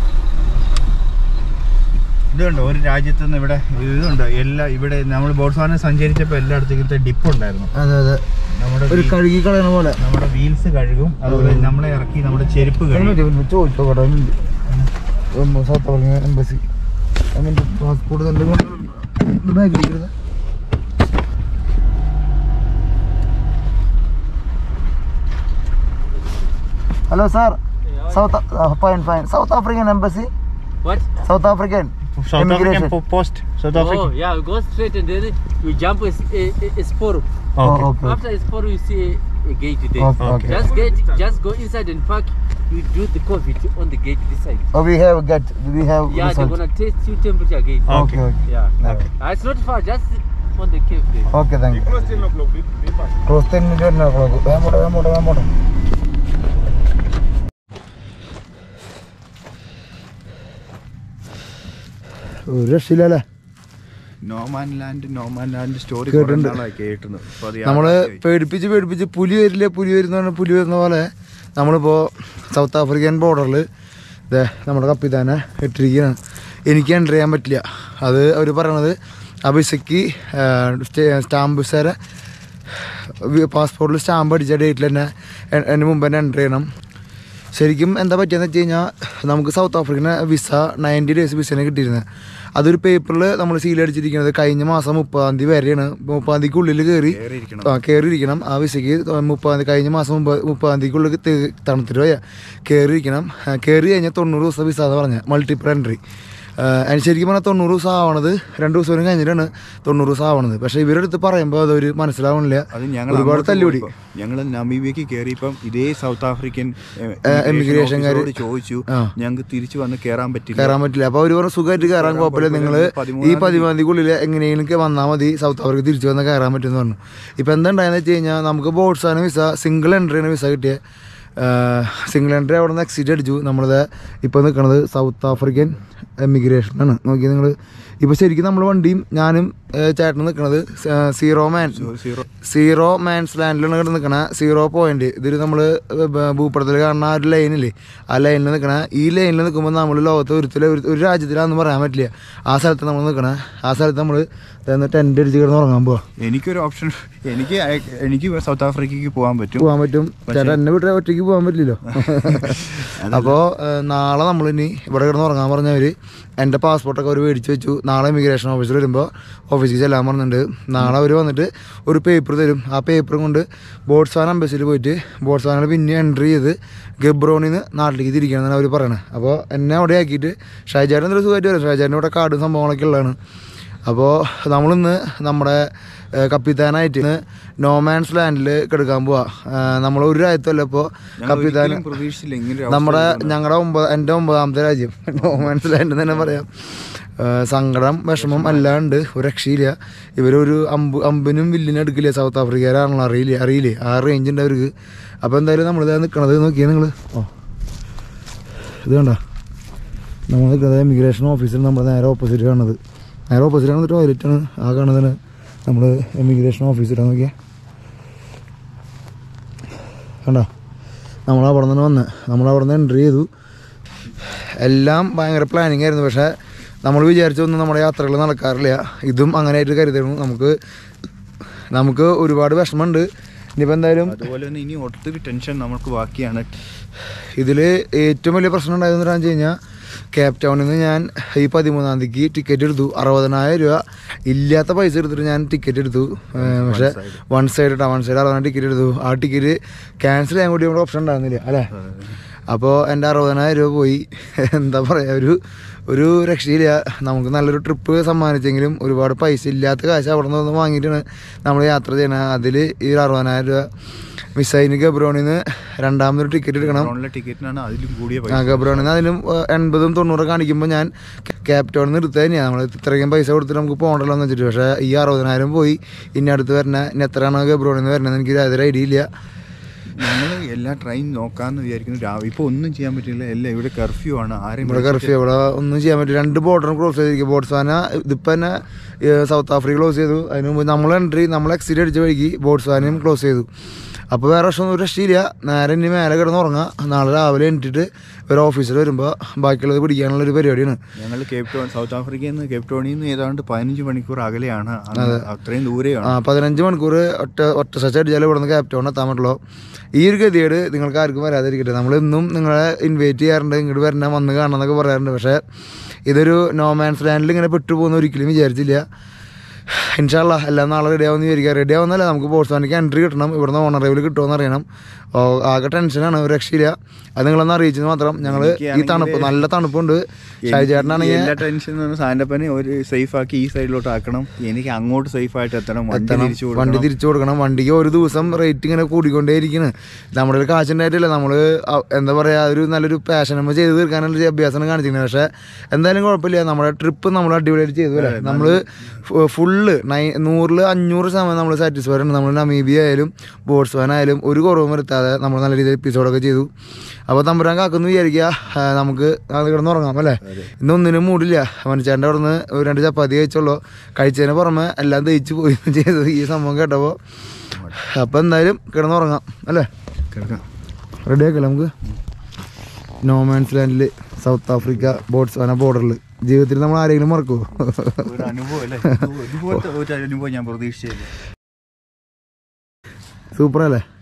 ഇതുണ്ട് ഒരു രാജ്യത്ത് നിന്ന് ഇവിടെ ഇതുണ്ട് എല്ലാ ഇവിടെ നമ്മൾ ബോട്സ്വാന സഞ്ചരിച്ചപ്പോൾ എല്ലായിടത്തേക്കത്തെ ഡിപ്പ് ഉണ്ടായിരുന്നു അതെ അതെ നമ്മുടെ ഒരു വീ- കഴുകി കളയണ പോലെ നമ്മുടെ വീൽസ് കഴുകും അതുപോലെ നമ്മളെ ഇറക്കി നമ്മുടെ ചെരുപ്പ് കഴുകും ചോദിച്ചോ കടന്നുണ്ട് സൗത്ത് ആഫ്രിക്ക എംബസി പാസ്പോർട്ട് തന്നെ ബാഗിലിരിക്കുന്നത് hello sir South fine fine South African embassy What? South African South Immigration. African post South Oh, African yeah, go straight and then you jump a, a, a, a spore. Okay okay After a spore, you see a, a gate there. Okay okay Just get, just go inside and park. You do the COVID on the gate this side. Oh, we have get we have Yeah, they're result. gonna test you temperature again. Okay, okay. Yeah. Okay. Uh, it's not far, just on the cave there. Okay, thank you. Close ten minutes ten o'clock. വേഗം പോട്ടെ, വേഗം പോട്ടെ, വേഗം പോട്ടെ. ഒരു രക്ഷയില്ലല്ലേ no man land no man land story കേട്ടിട്ടുണ്ട്. കേട്ടിരുന്നു ഇപ്പൊ അത് നമ്മള് യാഥാർത്ഥ്യമായി. പേടിപ്പിച്ച് പേടിപ്പിച്ച് പുലി വരില്ല പുലി വരുന്ന പറഞ്ഞ പുലി വരുന്ന പോലെ നമ്മളിപ്പോൾ സൗത്ത് ആഫ്രിക്കൻ ബോർഡറിൽ ഇതേ നമ്മുടെ കപ്പിത്താനെ ഇട്ടിരിക്കുകയാണ് എനിക്ക് എൻ്റർ ചെയ്യാൻ പറ്റില്ല അത് അവർ പറയണത് ആ വിസയ്ക്ക് സ്റ്റാമ്പ് വിസേരെ പാസ്പോർട്ടിൽ സ്റ്റാമ്പ് അടിച്ച ഡേറ്റിൽ തന്നെ എ- അതിന് മുമ്പ് തന്നെ എൻ്റർ ചെയ്യണം ശരിക്കും എന്താ പറ്റിയെന്ന് വെച്ച് കഴിഞ്ഞാൽ നമുക്ക് South African visa ninety days വിസനെ കിട്ടിയിരുന്നത് അതൊരു പേപ്പറിൽ നമ്മൾ സീൽ അടിച്ചിരിക്കുന്നത് കഴിഞ്ഞ മാസം മുപ്പതാം തീയതി വരെയാണ് മുപ്പതാം തീയതിക്കുള്ളിൽ കയറി കേറിയിരിക്കണം. ആ കയറിയിരിക്കണം ആ വിസയ്ക്ക് മുപ്പതാം തീയതി കഴിഞ്ഞ മാസം മുമ്പ് മുപ്പതാം തീയതിക്കുള്ളിൽ തി- തണുത്തിട്ട് പോയാൽ കയറിയിരിക്കണം ആ, കയറി കഴിഞ്ഞാൽ തൊണ്ണൂറ് ദിവസം വിസ എന്ന് പറഞ്ഞാൽ മൾട്ടിപ്പിൾ എൻട്രി അതിന് ശരിക്കും പറഞ്ഞാൽ തൊണ്ണൂറ് ദിവസം ആവണത് രണ്ട് ദിവസം കഴിഞ്ഞിട്ടാണ് തൊണ്ണൂറ് ദിവസം ആവണത് പക്ഷേ ഇവരുടെ അടുത്ത് പറയുമ്പോൾ അതൊരു മനസ്സിലാവണില്ല അത് ഞങ്ങൾ ഒരുപാട് അങ്ങോട്ട് തല്ലുപിടി പോയപ്പോ, ഞങ്ങൾ നമീബിയക്ക് കയറിയപ്പം ഇതേ സൗത്ത് ആഫ്രിക്കൻ എമിഗ്രേഷൻകാര് ഓഫീസറോട് ചോദിച്ചു ആ. ഞങ്ങൾക്ക് തിരിച്ചു വന്ന് കയറാൻ പറ്റില്ല കയറാൻ പറ്റില്ല അപ്പോൾ അവർ പറഞ്ഞ സുഖമായിട്ട് കയറാൻ കുഴപ്പമില്ല നിങ്ങൾ ഈ പതിമൂന്നാം തീയതിക്കുള്ളിൽ എങ്ങനെയെങ്കിലും വന്നാൽ മതി സൗത്ത് ആഫ്രിക്ക തിരിച്ചു വന്നാൽ കയറാൻ പറ്റുമെന്ന് പറഞ്ഞു ഇപ്പോൾ എന്താ ഉണ്ടായെന്ന് വെച്ച് കഴിഞ്ഞാൽ നമുക്ക് ബോട്ട്സാണ് വിസ സിംഗിൾ എൻട്രിയാണ് വിസ കിട്ടിയ സിംഗിൾ എൻട്രി അവിടെ നിന്ന് എക്സിറ്റ് അടിച്ചു നമ്മളിത് ഇപ്പോൾ നിൽക്കുന്നത് സൗത്ത് ആഫ്രിക്കൻ എമിഗ്രേഷനാണ് നോക്കി നിങ്ങൾ ഇപ്പോൾ ശരിക്കും നമ്മൾ വണ്ടിയും ഞാനും ഏഹ്, ചേട്ടനും നിൽക്കുന്നത് zero man zero zero man's ലാൻഡിലാണ് ഇവിടെ നിൽക്കണ സീറോ പോയിന്റ് ഇതിൽ നമ്മൾ ഭൂപടത്തിൽ കാണുന്ന ആ ഒരു ലൈനില്ലേ ആ ലൈനിൽ നിൽക്കണ ഈ ലൈനിൽ നിൽക്കുമ്പോൾ നമ്മൾ ലോകത്ത് ഒരുത്തിലെ ഒരു ഒരു രാജ്യത്തിലാണെന്ന് പറയാൻ പറ്റില്ല ആ സ്ഥലത്ത് നമ്മൾ നിൽക്കണ ആ സ്ഥലത്ത് നമ്മൾ ടെൻ്റ് അടിച്ച് കിടന്ന് ഉറങ്ങാൻ പോവാ എനിക്കൊരു ഓപ്ഷൻ എനിക്ക് അയ- എനിക്ക് സൗത്ത് ആഫ്രിക്കയ്ക്ക് പോകാൻ പറ്റും പോകാൻ പറ്റും ചേട്ടാ എന്നെ വിട്ട് ഒറ്റയ്ക്ക് പോകാൻ പറ്റില്ലല്ലോ അപ്പോൾ നാളെ നമ്മളിനി ഇവിടെ കിടന്ന് ഉറങ്ങാൻ പറഞ്ഞവർ എൻ്റെ പാസ്പോർട്ടൊക്കെ അവർ മേടിച്ച് വെച്ചു നാളെ ഇമിഗ്രേഷൻ ഓഫീസിൽ വരുമ്പോൾ ഓഫീസിൽ ചെല്ലാൻ പറഞ്ഞിട്ടുണ്ട് നാളെ അവർ വന്നിട്ട് ഒരു പേപ്പർ തരും ആ പേപ്പറും കൊണ്ട് ബോട്ട്സ്വാന എംബസിയിൽ പോയിട്ട് ബോട്ട്സ്വാനയിൽ പിന്നെ എൻട്രി ചെയ്ത് ഗബ്രോണിൽ നിന്ന് നാട്ടിലേക്ക് തിരിക്കണം എന്നാണ് അവർ പറയണത് അപ്പോൾ എന്നെ അവിടെ ആക്കിയിട്ട് ഷാജാൻ എന്തൊരു സുഖമായിട്ട് വരും ഷാജാൻ്റെ ഇവിടെ കാർഡും സംഭവങ്ങളൊക്കെ ഉള്ളതാണ് അപ്പോൾ നമ്മളിന്ന് നമ്മുടെ ഏഹ്, കപ്പിത്താനായിട്ട് ഇന്ന് നോമാൻസ് ലാൻഡിൽ കിടക്കാൻ പോവാ ഏഹ്, നമ്മൾ ഒരു രാജ്യത്തല്ല ഇപ്പോൾ ഞങ്ങൾ കപ്പിത്താൻ ഒരിക്കലും പ്രതീക്ഷിച്ചില്ല ഇങ്ങനെ ഒരു അവസ്ഥ നമ്മുടെ വരുമെന്ന്. ഞങ്ങളുടെ ഒമ്പത് എൻ്റെ ഒമ്പതാമത്തെ രാജ്യം നോമാൻസ് ലാൻഡ് എന്ന് തന്നെ പറയാം ഏഹ്, സങ്കടം വിഷമം അല്ലാണ്ട് ഒരു രക്ഷയില്ല ഇവരൊരു അമ്പ് അമ്പിനും വില്ലിനും എടുക്കില്ല സൗത്ത് ആഫ്രിക്കയിലാണല്ലോ അറിയില്ല അറിയില്ലേ ആ റേഞ്ച് ഉണ്ട് അവർക്ക് അപ്പോൾ എന്തായാലും നമ്മളിതാ നിൽക്കണത് നോക്കിയാൽ നിങ്ങൾ ഓ ഇത് കണ്ട നമ്മൾ നിൽക്കുന്നത് ഇമിഗ്രേഷൻ ഓഫീസിൽ നമ്മൾ നേരെ ഓപ്പോസിറ്റ് കാണുന്നത് നേരെ ഓപ്പോസിറ്റ് കാണുന്നത് ടോയ്ലറ്റാണ് ആ കാണുന്നതാണ് നമ്മൾ ഇമിഗ്രേഷൻ ഓഫീസിലാണ് നോക്കിയാൽ കണ്ടോ നമ്മൾ അവിടെ നിന്ന് വന്ന് നമ്മൾ അവിടെ നിന്ന് എൻട്രി ചെയ്തു എല്ലാം ഭയങ്കര പ്ലാനിങ് ആയിരുന്നു പക്ഷേ നമ്മൾ വിചാരിച്ചൊന്നും നമ്മുടെ യാത്രകൾ നടക്കാറില്ല ഇതും അങ്ങനെ ആയിട്ട് കരുതണം നമുക്ക് നമുക്ക് ഒരുപാട് വിഷമമുണ്ട് ഇനിയിപ്പോൾ എന്തായാലും അതുപോലെ തന്നെ ഇനി ഒത്തിരി ടെൻഷൻ നമുക്ക് ബാക്കിയാണ് ഇതിൽ ഏറ്റവും വലിയ പ്രശ്നം ഉണ്ടായതെന്ന് വെച്ച് കഴിഞ്ഞാൽ കേപ്പ് ടൗണിൽ നിന്ന് ഞാൻ ഈ പതിമൂന്നാം തീയതിക്ക് ടിക്കറ്റ് എടുത്തു അറുപതിനായിരം രൂപ ഇല്ലാത്ത പൈസ എടുത്തിട്ട് ഞാൻ ടിക്കറ്റ് എടുത്തു ഏഹ് പക്ഷേ വൺ സൈഡ് ഇട്ടാ വൺ സൈഡ് അറുപതിനായിരം ടിക്കറ്റ് എടുത്തു ആ ടിക്കറ്റ് ക്യാൻസൽ ചെയ്യാൻ കൂടി നമ്മുടെ ഓപ്ഷൻ ഉണ്ടായിരുന്നില്ല അല്ലേ അപ്പോൾ എൻ്റെ അറുപതിനായിരം രൂപ പോയി എന്താ പറയുക ഒരു ഒരു രക്ഷയില്ല നമുക്ക് നല്ലൊരു ട്രിപ്പ് സമ്മാനിച്ചെങ്കിലും ഒരുപാട് പൈസ ഇല്ലാത്ത കാശ് അവിടെ നിന്ന് വാങ്ങിയിട്ടാണ് നമ്മൾ യാത്ര ചെയ്യണത് അതിൽ ഈ ഒരു അറുപതിനായിരം രൂപ മിസ്സൈന് ഗബ്രോണിൽ നിന്ന് രണ്ടാമതൊരു ടിക്കറ്റ് എടുക്കണം ഡ്രോണിലെ ടിക്കറ്റിനാണ് അതിലും കൂടിയ ആ പൈസ ഗബ്രോണിൽ നിന്ന് അതിലും ഏഹ്, എൺപതും തൊണ്ണൂറും കാണിക്കുമ്പോൾ ഞാൻ ക്യാപ്റ്റോണിൽ നിന്ന് എടുത്തത് തന്നെയാണ് നമ്മൾ ഇത്രയും പൈസ കൊടുത്തിട്ട് നമുക്ക് പോകണ്ടല്ലോ എന്ന് വെച്ചിട്ട് പക്ഷേ ഈ അറുപതിനായിരം പോയി ഇനി അടുത്ത് വരണ ഇനി എത്രയാണ് ഗബ്രോണിൽ നിന്ന് വരണത് എനിക്ക് യാതൊരു ഐഡിയ ഇല്ല ഞങ്ങൾ എല്ലാ ട്രെയിൻ നോക്കാമെന്ന് വിചാരിക്കുന്നു രാവിലെ ഇപ്പോൾ ഒന്നും ചെയ്യാൻ പറ്റില്ല എല്ലാം ഇവിടെ കർഫ്യൂ ആണ് ആരെയും ഇവിടെ കർഫ്യൂ ഇവിടെ ഒന്നും ചെയ്യാൻ പറ്റില്ല രണ്ട് ബോർഡറും ക്ലോസ് ചെയ്തിരിക്കും ബോട്ട്സ്വാന ഇതിപ്പോൾ തന്നെ ഏഹ്, സൗത്ത് ആഫ്രിക്ക ക്ലോസ് ചെയ്തു അതിന് മുമ്പ് നമ്മൾ എൻട്രി നമ്മൾ എക്സിറ്റ് അടിച്ച വഴിക്ക് ബോട്ട്സ്വാനയും ക്ലോസ് ചെയ്തു അപ്പോൾ വേറെ പ്രശ്നം ഒരു രക്ഷയില്ല നേരെ ഇനി മേലെ കിടന്ന് ഉറങ്ങാം നാളെ രാവിലെ എണീറ്റിട്ട് ഒരു ഓഫീസിൽ വരുമ്പോൾ ബാക്കിയുള്ളത് പിടിക്കാനുള്ള ഒരു പരിപാടിയാണ് ഞങ്ങൾ കേപ്പ് ടൗൺ സൗത്ത് ആഫ്രിക്കയിൽ നിന്ന് കേപ്പ് ടൗണിൽ നിന്ന് ഏതാണ്ട് പതിനഞ്ച് മണിക്കൂർ അകലെയാണ് അങ്ങ് അത്രയും ദൂരെയാണ് ആ പതിനഞ്ച് മണിക്കൂർ ഒറ്റ ഒറ്റ സച്ച് അടിച്ചാൽ ഇവിടെ നിന്ന് ക്യാപ് ടൗൺ എത്താൻ പറ്റുള്ളൂ ഈ ഒരു ഗതികേട് നിങ്ങൾക്ക് ആർക്കും വരാതിരിക്കട്ടെ നമ്മളിന്നും നിങ്ങളെ ഇൻവൈറ്റ് ചെയ്യാറുണ്ട് ഇങ്ങോട്ട് വരണം വന്ന് കാണണം എന്നൊക്കെ പറയാറുണ്ട് പക്ഷേ ഇതൊരു നോമാൻസ് ലാൻഡിൽ ഇങ്ങനെ പെട്ടുപോകുന്ന ഒരിക്കലും വിചാരിച്ചില്ല ഇൻഷാല്ല എല്ലാം നാളെ റെഡി ആവുമെന്ന് വിചാരിക്കുക റെഡി ആവുന്നല്ല നമുക്ക് ബോട്ട്സ്വാനിക്ക് എൻട്രി കിട്ടണം ഇവിടുന്ന് ഓണറേബിൾ കിട്ടുമെന്ന് അറിയണം ഓ, ആകെ ടെൻഷനാണ് ഒരു രക്ഷയില്ല അത് നിങ്ങളൊന്ന് അറിയിച്ചത് മാത്രം ഞങ്ങൾ ഈ എനിക്കാണെങ്കില് തണുപ്പ് നല്ല തണുപ്പുണ്ട് ഷാജി ചേട്ടനാണെങ്കിൽ എല്ലാ ടെൻഷനും സാന്റപ്പനെ ഒരു സേഫ് ആക്കി ഈ സൈഡിലോട്ട് ആക്കണം എനിക്ക് അങ്ങോട്ട് സേഫ് ആയിട്ട് എത്തണം വണ്ടി എത്തണം തിരിച്ചു വണ്ടി കൊടുക്കണം തിരിച്ചു കൊടുക്കണം വണ്ടിക്ക് ഒരു ദിവസം റേറ്റ് ഇങ്ങനെ കൂടിക്കൊണ്ടേയിരിക്കുന്നു നമ്മുടെ ഒരു കാശുണ്ടായിട്ടില്ല നമ്മൾ എന്താ പറയുക ഒരു നല്ലൊരു പാഷൻ നമ്മൾ ചെയ്ത് തീർക്കാനുള്ള ഒരു അഭ്യാസം കാണിച്ചിരുന്നത് പക്ഷേ എന്തായാലും കുഴപ്പമില്ല നമ്മുടെ ട്രിപ്പ് നമ്മൾ അടിപൊളിയായിട്ട് ചെയ്തു അല്ലേ നമ്മൾ ഫുള്ള് നൈ നൂറിൽ അഞ്ഞൂറ് ശതമാനം നമ്മൾ സാറ്റിസ്ഫൈഡ് ആണ് നമ്മൾ നമീബിയ ആയാലും ബോട്സ്വാൻ ആയാലും ഒരു കുറവും വരുത്താതെ നമ്മൾ നല്ല രീതിയിൽ എപ്പിസോഡൊക്കെ ചെയ്തു അപ്പോൾ തമ്പുരാൻ കാക്കുന്നു വിചാരിക്കുക ആ, നമുക്ക് അത് കിടന്ന് ഉറങ്ങാം അല്ലേ ഇന്നൊന്നിനും മൂടില്ല മനുഷ്യൻ്റെ അവിടെ നിന്ന് ഒരു രണ്ട് ചപ്പാത്തി കഴിച്ചുള്ളൂ കഴിച്ചതിന് പുറമെ എല്ലാം ദഹിച്ചു പോയി ചെയ്തു ഈ സംഭവം കേട്ടപ്പോൾ അപ്പോൾ എന്തായാലും കിടന്നുറങ്ങാം അല്ലേ കിടക്കാം റെഡി ആക്കല്ലേ നമുക്ക് നോമാൻസ് ലാൻഡിൽ സൗത്ത് ആഫ്രിക്ക ബോട്സ്വാന ബോർഡറിൽ ജീവിതത്തിൽ നമ്മൾ ആരെങ്കിലും മറക്കുമോ ഒരു അനുഭവം അല്ലേ ഇതുപോലത്തെ ഒരു അനുഭവം ഞാൻ പ്രതീക്ഷിച്ചില്ല സൂപ്പർ അല്ലേ